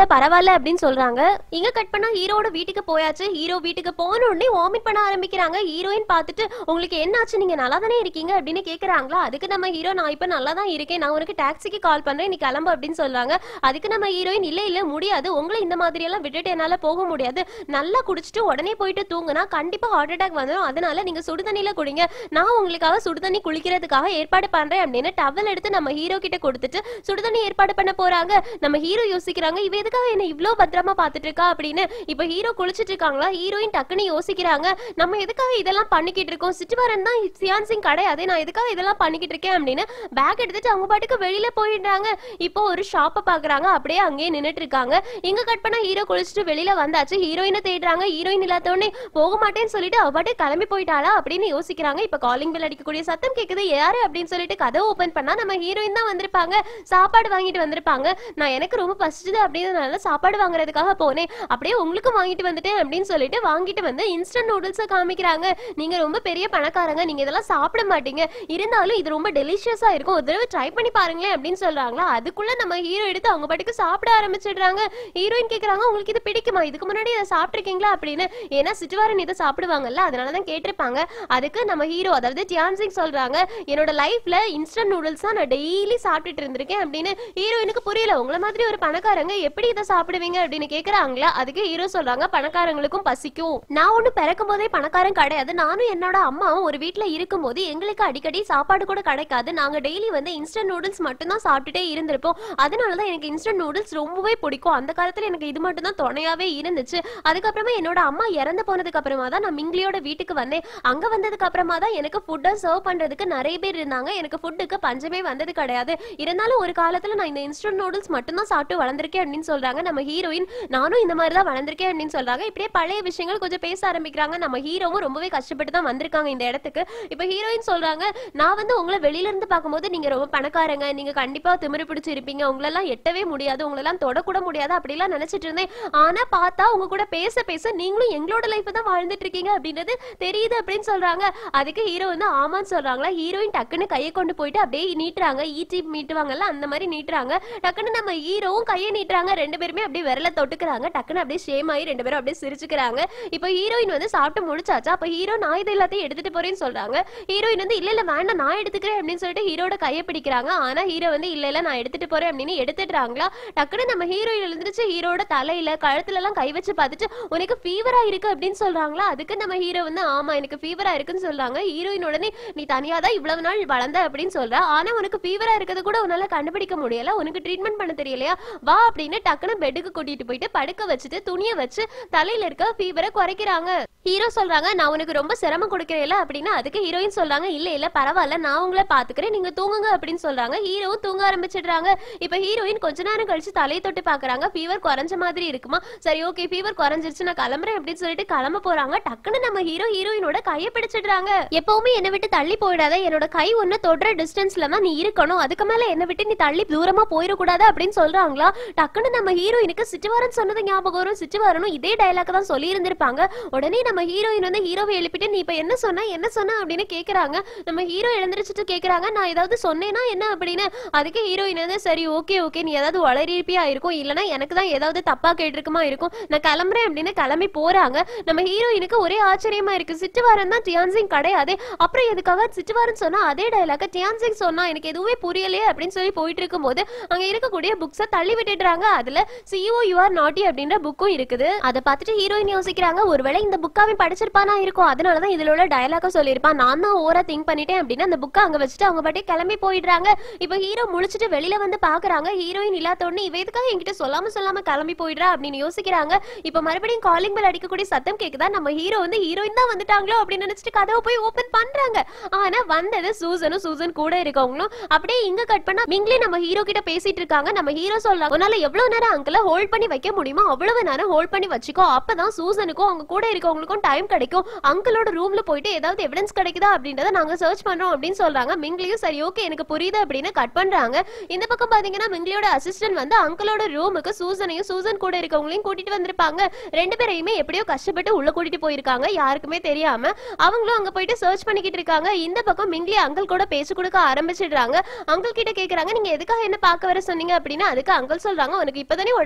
போகல அப்படின்னு சொல்றாங்க இங்க கட் பண்ணா ஹீரோட வீட்டுக்கு போயாச்சு ஹீரோ வீட்டுக்கு போன உடனே வாமிட் பண்ண ஆரம்பிக்கிறாங்க ஹீரோயின் பார்த்துட்டு உங்களுக்கு என்னாச்சு நீங்க நல்லா தானே இருக்கீங்க அப்படின்னு கேக்குறாங்களா அதுக்கு நம்ம ஹீரோ நான் இப்ப நல்லா தான் இருக்கேன் நான் உனக்கு டாக்ஸிக்கு கால் பண்றேன் நீ கிளம்பு அப்படின்னு சொல்றாங்க அதுக்கு நம்ம ஹீரோயின் இல்ல இல்ல முடியாது உங்களை இந்த மாதிரி எல்லாம் விட்டுட்டு என்னால போக முடியாது நல்லா குடிச்சிட்டு உடனே போயிட்டு தூங்குனா கண்டிப்பா ஹார்ட் அட்டாக் வந்துடும் அதனால நீங்க சுடு தண்ணியில குடிங்க நான் உங்களுக்காக சுடு தண்ணி குளிக்கிறதுக்காக ஏற்பாடு பண்றேன் அப்படின்னு டவல் எடுத்து நம்ம ஹீரோ கிட்ட கொடுத்துட்டு சுடு தண்ணி ஏற்பாடு பண்ண போறாங்க நம்ம ஹீரோ யோசிக்கிறாங்க இவ எதுக்காக என்ன இவ்ளோ பத்திரமா பாத்துட்டு இருக்கா அப்படின்னு இப்ப ஹீரோ குளிச்சிட்டு இருக்காங்களா ஹீரோயின் டக்குன்னு யோசிக்கிறாங்க நம்ம எதுக்காக இதெல்லாம் பண்ணிக்கிட்டு இருக்கோம் சிச்சுவாரன் தான் சியான் சிங் கிடையாது நான் எதுக்காக இதெல்லாம் பண்ணிக்கிட்டு இருக்கேன் அப்படின்னு பேக் எடுத்துட்டு அவங்க பாட்டுக்கு வெளியில போயிடுறாங்க இப்போ ஒரு ஷாப்பை பாக்குறாங்க அப்படியே அங்கேயே நின்னுட்டு இருக்காங்க இங்க கட் பண்ணா ஹீரோ குளிச்சுட்டு வெளியில வந்தாச்சு ஹீரோயினை தேடுறாங்க ஹீரோயின் இல்லாத உடனே போக மாட்டேன்னு சொல்லிட்டு அவ பாட்டு கிளம்பி போயிட்டாளா அப்படின்னு யோசிக்கிறாங்க இப்ப காலிங் பெல் அடிக்கக்கூடிய சத்தம் கேக்குது யாரு அப்படின்னு சொல்லிட்டு கதை ஓபன் பண்ணா நம்ம ஹீரோயின் தான் வந்திருப்பாங்க சாப்பாடு வாங்கிட்டு வந்திருப்பாங்க நான் எனக்கு ரொம்ப பசிச்சுது அப்படின்றதுனால சாப்பாடு வாங்குறதுக்காக போனேன் அப்படியே உங்களுக்கும் வாங்கிட்டு வந்துட்டேன் அப்படின்னு சொல்லிட்டு வாங்கிட்டு வந்து இன்ஸ்டன்ட் நூடுல்ஸை காமிக்கிறாங்க நீங்க ரொம்ப பெரிய பணக்காரங்க நீங்க இதெல்லாம் சாப்பிட மாட்டீங்க இருந்தாலும் இது ரொம்ப டெலிஷியஸா இருக்கும் ஒரு தடவை ட்ரை பண்ணி பாருங்களேன் அப்படின்னு சொல்றாங்களா அதுக்குள்ள நம்ம ஹீரோ எடுத்து அவங்க பாட்டுக்கு சாப்பிட ஆரம்பிச்சிடுறாங்க ஹீரோயின் கேக்குறாங்க உங்களுக்கு இது பிடிக்குமா இதுக்கு முன்னாடி இதை சாப்பிட்டிருக்கீங்களா அப்படின்னு ஏன்னா சிச்சுவாரன் இதை சாப்பிடுவாங்கல்ல அதனால தான் கேட்டிருப்பாங்க அதுக்கு நம்ம ஹீரோ அதாவது தியான் சிங் சொல்றாங்க என்னோட லைஃப்ல இன்ஸ்டன்ட் நூடுல்ஸ் தான் நான் டெய்லி சாப்பிட்டுட்டு இருந்திருக்கேன் அப்படின்னு ஹீரோயினுக்கு புரியல உங்களை மாதிரி ஒரு பணக்காரங்க எப்படி இதை சாப்பிடுவீங்க அப்படின்னு கேக்குறாங்களா அதுக்கு ஹீரோ சொல்றாங்க பணக்காரங்களுக்கும் பசிக்கும் நான் ஒண்ணு பிறக்கும் போதே பணக்காரன் கிடையாது நானும் என்னோட அம்மாவும் ஒரு வீட்ல இருக்கும்போது எங்களுக்கு அடிக்கடி சாப்பாடு கூட கிடைக்காது நாங்க டெய்லி வந்து இன்ஸ்டன்ட் நூடுல்ஸ் மட்டும் தான் சாப்பிட்டுட்டே இருந்திருப்போம் அதனால தான் எனக்கு இன்ஸ்டன்ட் நூடுல்ஸ் ரொம்பவே பிடிக்கும் அந்த காலத்துல எனக்கு இது மட்டும் தான் துணையாவே இருந்துச்சு அதுக்கப்புறமா என்னோட அம்மா இறந்து போனதுக்கு அப்புறமா தான் நான் மிங்கிலியோட வீட்டுக்கு வந்தேன் அங்க வந்ததுக்கு அப்புறமா தான் எனக்கு ஃபுட்டை சர்வ் பண்றதுக்கு நிறைய பேர் இருந்தாங்க எனக்கு ஃபுட்டுக்கு பஞ்சமே வந்தது கிடையாது இருந்தாலும் ஒரு காலத்துல நான் இந்த இன்ஸ்டன்ட் நூடுல்ஸ் மட்டும் தான் சாப்பிட்டு வளர்ந்திருக்கேன் அப்படின்னு சொல்றாங்க நம்ம ஹீரோயின் நானும் இந்த மாதிரி தான் வளர்ந்திருக்கேன் அப்படின்னு சொல்றாங்க இப்படியே பழைய விஷயங்கள் கொஞ்சம் பேச ஆரம்பிக்கிறாங்க நம்ம ஹீரோவும் ரொம்பவே கஷ்டப்பட்டு தான் வந்திருக்காங்க இந்த இடத்துக்கு இப்போ ஹீரோயின் சொல்றாங்க நான் வந்து உங்களை வெளியில இருந்து பார்க்கும்போது நீங்க ரொம்ப பணக்காரங்க நீங்க கண்டிப்பா திமிரு பிடிச்சு இருப்பீங்க உங்களெல்லாம் எட்டவே முடியாது உங்களெல்லாம் தொடக்கூட முடியாது அப்படிலாம் நினைச்சிட்டு இருந்தேன் ஆனா பார்த்தா உங்க கூட பேச பேச நீங்களும் எங்களோட லைஃப் தான் வாழ்ந்துட்டு இருக்கீங்க அப்படின்றது தெரியுது அப்படின்னு சொல்றாங்க அதுக்கு ஹீரோ வந்து ஆமான்னு சொல்றாங்களா ஹீரோயின் டக்குன்னு கையை கொண்டு போயிட்டு அப்படியே நீட்டுறாங்க ஈட்டி மீட்டுவாங்கல்ல அந்த மாதிரி நீட்டுறாங்க டக்குன்னு நம்ம ஹீரோவும் கையை நீட்டுறாங்க ரெண்டு பேருமே அப்படியே விரல தொட்டுக்கிறாங்க டக்குன்னு அப்படியே ஷேம் ஆகி ரெண்டு பேரும் அப்படியே சிரிச்சுக்கிறாங்க இப்போ ஹீரோயின் வந்து சாப்பிட்டு முடிச்சாச்சா அப்ப ஹீரோ நான் இது எல்லாத்தையும் எடுத்துட்டு போறேன்னு சொல்றாங்க ஹீரோயின் வந்து இல்ல இல்ல வேண்டாம் நான் எடுத்துக்கிறேன் அப்படின்னு சொல்லிட்டு ஹீரோட கையை பிடிக்கிறாங்க ஆனா ஹீரோ வந்து இல்ல இல்ல நான் எடுத்துட்டு போறேன் அப்படின்னு எடுத்துடுறாங்களா டக்குன்னு நம்ம ஹீரோயின் எழுந்திருச்சு ஹீரோட தலையில கழுத்துல எல்லாம் கை வச்சு பார்த்துட்டு உனக்கு ஃபீவரா இருக்கு அப்படின்னு சொல்றாங்களா அதுக்கு நம்ம ஹீரோ வந்து ஆமா எனக்கு ஃபீவரா இருக்குன்னு சொல்றாங்க ஹீரோயின் உடனே நீ தனியா தான் இவ்வளவு நாள் வளர்ந்த அப்படின்னு சொல்ற ஆனா உனக்கு ஃபீவரா இருக்கிறது கூட உன்னால கண்டுபிடிக்க முடியல உனக்கு ட்ரீட்மெண்ட் பண்ண தெரியலையா வா அப்படின்னு டக்குன்னு பெட்டுக்கு கூட்டிட்டு போயிட்டு படுக்க வச்சுட்டு துணியை வச்சு தலையில இருக்க ஃபீவரை குறைக்கிறாங்க ஹீரோ சொல்றாங்க நான் உனக்கு ரொம்ப சிரமம் கொடுக்கிறேன்ல அப்படின்னு அதுக்கு ஹீரோயின் சொல்றாங்க இல்ல இல்ல பரவாயில்ல நான் உங்களை பாத்துக்கிறேன் நீங்க தூங்குங்க அப்படின்னு சொல்றாங்க ஹீரோவும் தூங்க ஆரம்பிச்சிடுறாங்க இப்ப ஹீரோயின் கொஞ்ச நேரம் கழிச்சு தலையை தொட்டு பாக்குறாங்க ஃபீவர் குறைஞ்ச மாதிரி இருக்குமா சரி ஓகே ஃபீவர் குறைஞ்சிருச்சு நான் கிளம்புறேன் அப்படின்னு சொல்லிட்டு கிளம்ப போறாங்க டக்குன்னு நம்ம ஹீரோ ஹீரோயினோட கையை பிடிச்சிடுறாங்க எப்பவுமே என்னை விட்டு தள்ளி போயிடாத என்னோட கை ஒன்னு தொடுற டிஸ்டன்ஸ்ல தான் நீ இருக்கணும் அதுக்கு மேல என்னை விட்டு நீ தள்ளி தூரமா போயிடக்கூடாது அப்படின்னு சொல்றாங்களா டக்குன்னு நம்ம ஹீரோயினுக்கு சிச்சுவாரன் சொன்னது ஞாபகம் வரும் சிச்சுவாரனும் இதே டைலாக் தான் சொல்லி இருந்திருப்பாங்க உடனே நம்ம ஹீரோயின் வந்து ஹீரோவை எழுப்பிட்டு நீ இப்ப என்ன சொன்ன என்ன சொன்ன அப்படின்னு கேக்குறாங்க நம்ம ஹீரோ எழுந்திரிச்சிட்டு கேக்குறாங்க நான் ஏதாவது சொன்னேனா என்ன அப்படின்னு அதுக்கு ஹீரோயின் வந்து சரி ஓகே ஓகே நீ ஏதாவது வளரிப்பியா இருக்கும் இல்லனா எனக்கு தான் ஏதாவது தப்பா கேட்டிருக்குமா இருக்கும் நான் கிளம்புறேன் அப்படின்னு கிளம்பி போறாங்க நம்ம ஹீரோயினுக்கு ஒரே ஆச்சரியமா இருக்கு சிட்டுவாரன் தான் டியான்சிங் கிடையாது அப்புறம் எதுக்காக சிட்டுவாரன் சொன்னா அதே டைலாக டியான்சிங் சொன்னா எனக்கு எதுவுமே புரியலையே அப்படின்னு சொல்லி போயிட்டு இருக்கும்போது அங்க இருக்கக்கூடிய புக்ஸை தள்ளி விட்டுடுறாங்க அதுல சிஓ யூ ஆர் நாட்டி அப்படின்ற புக்கும் இருக்குது அதை பார்த்துட்டு ஹீரோயின் யோசிக்கிறாங்க ஒருவேளை இந்த புக்காவே படிச்சிருப்பானா இருக்கும் அதனாலதான் இதுல உள்ள டயலாக சொல்லியிருப்பான் நான் தான் ஓரா திங்க் பண்ணிட்டேன் அப்படின்னு அந்த புக்கை அங்க வச்சுட்டு அவங்க பாட்டே கிளம்பி போயிடுறாங்க இப்போ ஹீரோ முழிச்சிட்டு வெளியில வந்து பாக்குறாங்க ஹீரோயின் இல்லாத உடனே இவ எதுக்காக என்கிட்ட சொல்லாம சொல்லாம கிளம்பி போயிடுறா அப்படின்னு யோசிக்கிறாங்க இப்போ மறுபடியும் காலிங் பெல் அடிக்கக்கூடிய சத்தம் கேக்குதா நம்ம ஹீரோ வந்து ஹீரோயின் தான் வந்துட்டாங்களோ அப்படின்னு நினைச்சிட்டு கதவை போய் ஓபன் பண்றாங்க ஆனா வந்தது சூசனும் சூசன் கூட இருக்கவங்களும் அப்படியே இங்க கட் பண்ணா மிங்லி நம்ம ஹீரோ கிட்ட பேசிட்டு இருக்காங்க நம்ம ஹீரோ சொல்றாங்க உன்னால எவ்வளவு நேரம் அங்கிள ஹோல்ட் பண்ணி வைக்க முடியுமோ அவ்வளவு நேரம் ஹோல்ட் பண்ணி வச்சுக்கோ அப்பதான் சூசனுக்கும் அவங்க கூட இருக்கவங்களுக்கும் டைம் கிடைக்கும் அங்கிளோட ரூம்ல போயிட்டு ஏதாவது எவிடன்ஸ் கிடைக்குதா அப்படின்றத நாங்க சர்ச் பண்றோம் அப்படின்னு சொல்றாங்க மிங்லியும் சரி ஓகே எனக்கு புரியுது அப்படின்னு கட் பண்றாங்க இந்த பக்கம் பாத்தீங்கன்னா மிங்லியோட அசிஸ்டன்ட் வந்து அங்கிளோட ரூமுக்கு சூசனையும் சூசன் கூட இருக்கவங்களையும் கூட்டிட்டு வந்திருப்பாங்க ரெண்டு பேரையுமே எப்படியோ கஷ்டப்பட்டு உள்ள கூட்டிட்டு போயிருக்காங்க யாருக்குமே தெரியாம அவங்களும் அங்க போயிட்டு சர்ச் பண்ணிக்கிட்டு இருக்காங்க இந்த பக்கம் மிங்லி அங்கிள் கூட பேச்சு கொடுக்க ஆரம்பிச்சிடுறாங்க அங்கிள் கிட்ட கேக்குறாங்க நீங்க எதுக்காக என்ன பார்க்க வர சொன்னீங்க அப்படின்னா அதுக்கு அங்கிள் சொல்றாங்க உனக்கு இப்பதானே உடம்பு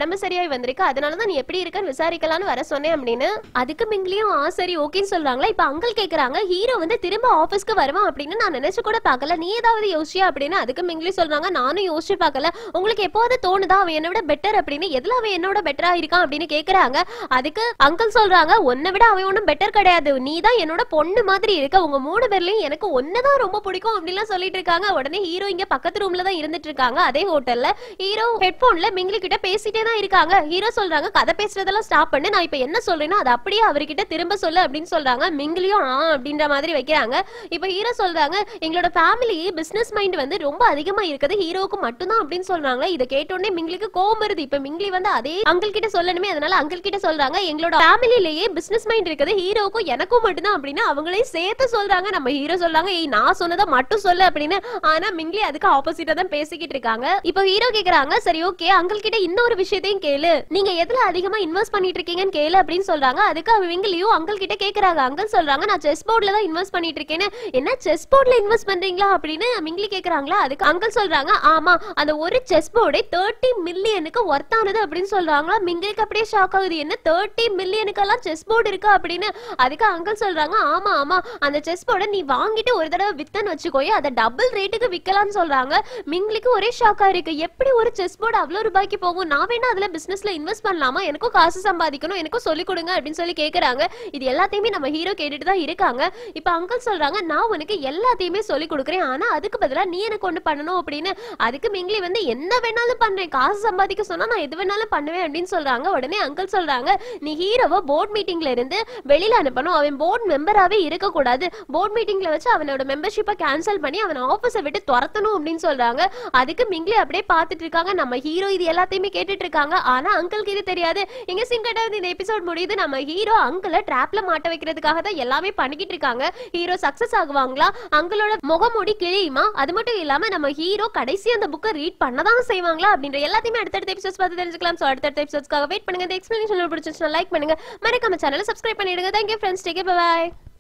உடம்பு சரியாய் வந்திருக்கு அதனால தான் நீ எப்படி இருக்கன்னு விசாரிக்கலாம்னு வர சொன்னேன் அப்படின்னு அதுக்கு மிங்கிலியும் ஆ சரி ஓகேன்னு சொல்றாங்களா இப்ப அங்கிள் கேக்குறாங்க ஹீரோ வந்து திரும்ப ஆபீஸ்க்கு வருவான் அப்படின்னு நான் நினைச்சு கூட பார்க்கல நீ ஏதாவது யோசிச்சியா அப்படின்னு அதுக்கு மிங்கிலி சொல்றாங்க நானும் யோசிச்சு பார்க்கல உங்களுக்கு எப்போது தோணுதா அவன் என்னை விட பெட்டர் அப்படின்னு எதுல அவன் என்னோட பெட்டரா இருக்கான் அப்படின்னு கேக்குறாங்க அதுக்கு அங்கிள் சொல்றாங்க உன்னை விட அவன் ஒன்றும் பெட்டர் கிடையாது நீ தான் என்னோட பொண்ணு மாதிரி இருக்க உங்க மூணு பேர்லயும் எனக்கு ஒன்னதான் ரொம்ப பிடிக்கும் அப்படிலாம் சொல்லிட்டு இருக்காங்க உடனே ஹீரோ இங்க பக்கத்து ரூம்ல தான் இருந்துட்டு இருக்காங்க அதே ஹோட்டல்ல ஹீரோ ஹெட்போன்ல மிங்கிலி கிட்ட பேசிட்டே தான் இருக்காங்க ஹீரோ சொல்றாங்க கதை பேசுறதெல்லாம் ஸ்டாப் பண்ணு நான் இப்ப என்ன சொல்றேனோ அதை அப்படியே அவர்கிட்ட திரும்ப சொல்லு அப்படின்னு சொல்றாங்க மிங்கிலியும் ஆ அப்படின்ற மாதிரி வைக்கிறாங்க இப்ப ஹீரோ சொல்றாங்க எங்களோட ஃபேமிலி பிசினஸ் மைண்ட் வந்து ரொம்ப அதிகமா இருக்குது ஹீரோவுக்கு மட்டும்தான் அப்படின்னு சொல்றாங்க இதை கேட்டோடனே மிங்கிலிக்கு கோவம் வருது இப்ப மிங்கிலி வந்து அதே அங்கிள் கிட்ட சொல்லணுமே அதனால அங்கிள் கிட்ட சொல்றாங்க எங்களோட ஃபேமிலிலேயே பிசினஸ் மைண்ட் இருக்குது ஹீரோவுக்கும் எனக்கும் மட்டும்தான் அப்படின்னு அவங்களையும் சேர்த்து சொல்றாங்க நம்ம ஹீரோ சொல்றாங்க ஏய் நான் சொன்னதை மட்டும் சொல்லு அப்படின்னு ஆனா மிங்கிலி அதுக்கு ஆப்போசிட்டா தான் பேசிக்கிட்டு இருக்காங்க இப்போ ஹீரோ கேக்குறாங்க சரி ஓகே அங்கிள் கிட்ட இன்னொரு விஷயத்தையும் கேளு நீங்க எதுல அதிகமா இன்வெஸ்ட் பண்ணிட்டு இருக்கீங்கன்னு கேளு அப்படின்னு சொல்றாங்க அதுக்கு அவங்க மிங்கிலியும் அங்கிள் கிட்ட கேக்குறாங்க அங்கிள் சொல்றாங்க நான் செஸ் போர்ட்ல தான் இன்வெஸ்ட் பண்ணிட்டு இருக்கேன்னு என்ன செஸ் போர்ட்ல இன்வெஸ்ட் பண்றீங்களா அப்படின்னு மிங்கிலி கேக்குறாங்களா அதுக்கு அங்கிள் சொல்றாங்க ஆமா அந்த ஒரு செஸ் போர்டே தேர்ட்டி மில்லியனுக்கு ஒர்த்தானது அப்படின்னு சொல்றாங்களா மிங்கிலிக்கு அப்படியே ஷாக் ஆகுது என்ன தேர்ட்டி மில்லியனுக்கெல்லாம் செஸ் போர்டு இருக்கா அப்படின்னு அதுக்கு அங்கிள் சொல்றாங்க ஆமா ஆமா அந்த செஸ் போர்டை நீ வாங்கிட்டு ஒரு தடவை வித்தன்னு வச்சுக்கோயே அதை டபுள் ரேட்டுக்கு விற்கலாம்னு சொல்றாங்க மிங்கிலிக்கு ஒரே ஷாக்கா இருக்கு எப்படி ஒரு செஸ் போர்டு அவ்வளவு ரூபாய்க்கு போகும் நான் வேணா அதுல பிசினஸ்ல இன்வெஸ்ட் பண்ணலாமா எனக்கும் காசு சம்பாதிக்கணும் எனக்கும் சொல்லிக் கொடுங்க அப்படின்னு சொல்லி கேக்குறாங்க இது எல்லாத்தையுமே நம்ம ஹீரோ கேட்டுட்டு தான் இருக்காங்க இப்ப அங்கிள் சொல்றாங்க நான் உனக்கு எல்லாத்தையுமே சொல்லி கொடுக்குறேன் ஆனா அதுக்கு பதிலா நீ எனக்கு ஒண்ணு பண்ணணும் அப்படின்னு அதுக்கு மிங்கிலி வந்து என்ன வேணாலும் பண்றேன் காசு சம்பாதிக்க சொன்னா நான் எது வேணாலும் பண்ணுவேன் அப்படின்னு சொல்றாங்க உடனே அங்கிள் சொல்றாங்க நீ ஹீரோவை போர்ட் மீட்டிங்ல இருந்து வெளியில அனுப்பணும் அவன் போர்ட் மெம்பராவே இருக்க கூடாது போர்ட் மீட்டிங்ல வச்சு அவனோட மெம்பர்ஷிப்பை கேன்சல் பண்ணி அவன் ஆபீஸை விட்டு துரத்தணும் அப்படின்னு சொல்றாங்க அதுக்கு மிங்கிலி அப்படியே பார்த்துட்டு இருக்காங்க நம்ம ஹீரோ இது எல்லாத்தையுமே கேட்டுட்டு இருக்காங்க ஆனா அங்கிளுக்கு இது தெரியாது எங்க சிங்கட்டா இந்த எபிசோட் முடியுது நம்ம ஹீரோ அங்கிளை ட்ராப்ல மாட்ட வைக்கிறதுக்காக தான் எல்லாமே பண்ணிக்கிட்டு இருக்காங்க ஹீரோ சக்சஸ் ஆகுவாங்களா அங்கிளோட முகமூடி கிழியுமா அது மட்டும் இல்லாம நம்ம ஹீரோ கடைசி அந்த புக்கை ரீட் பண்ணதான் செய்வாங்களா அப்படின்ற எல்லாத்தையுமே அடுத்தடுத்த எபிசோட்ஸ் பார்த்து தெரிஞ்சுக்கலாம் ஸோ அடுத்தடுத்த எபிசோட்ஸ்க்காக வெயிட் பண்ணுங்க இந்த எக்ஸ்பிளேஷன் பிடிச்சிருச்சுன்னா லைக் பண்ணுங்க மறக்காம சேனலை சப்ஸ்கிரைப் பண்ணிடுங்க தேங்க்யூ ஃப்ரெண்ட்ஸ் டேக் பாய்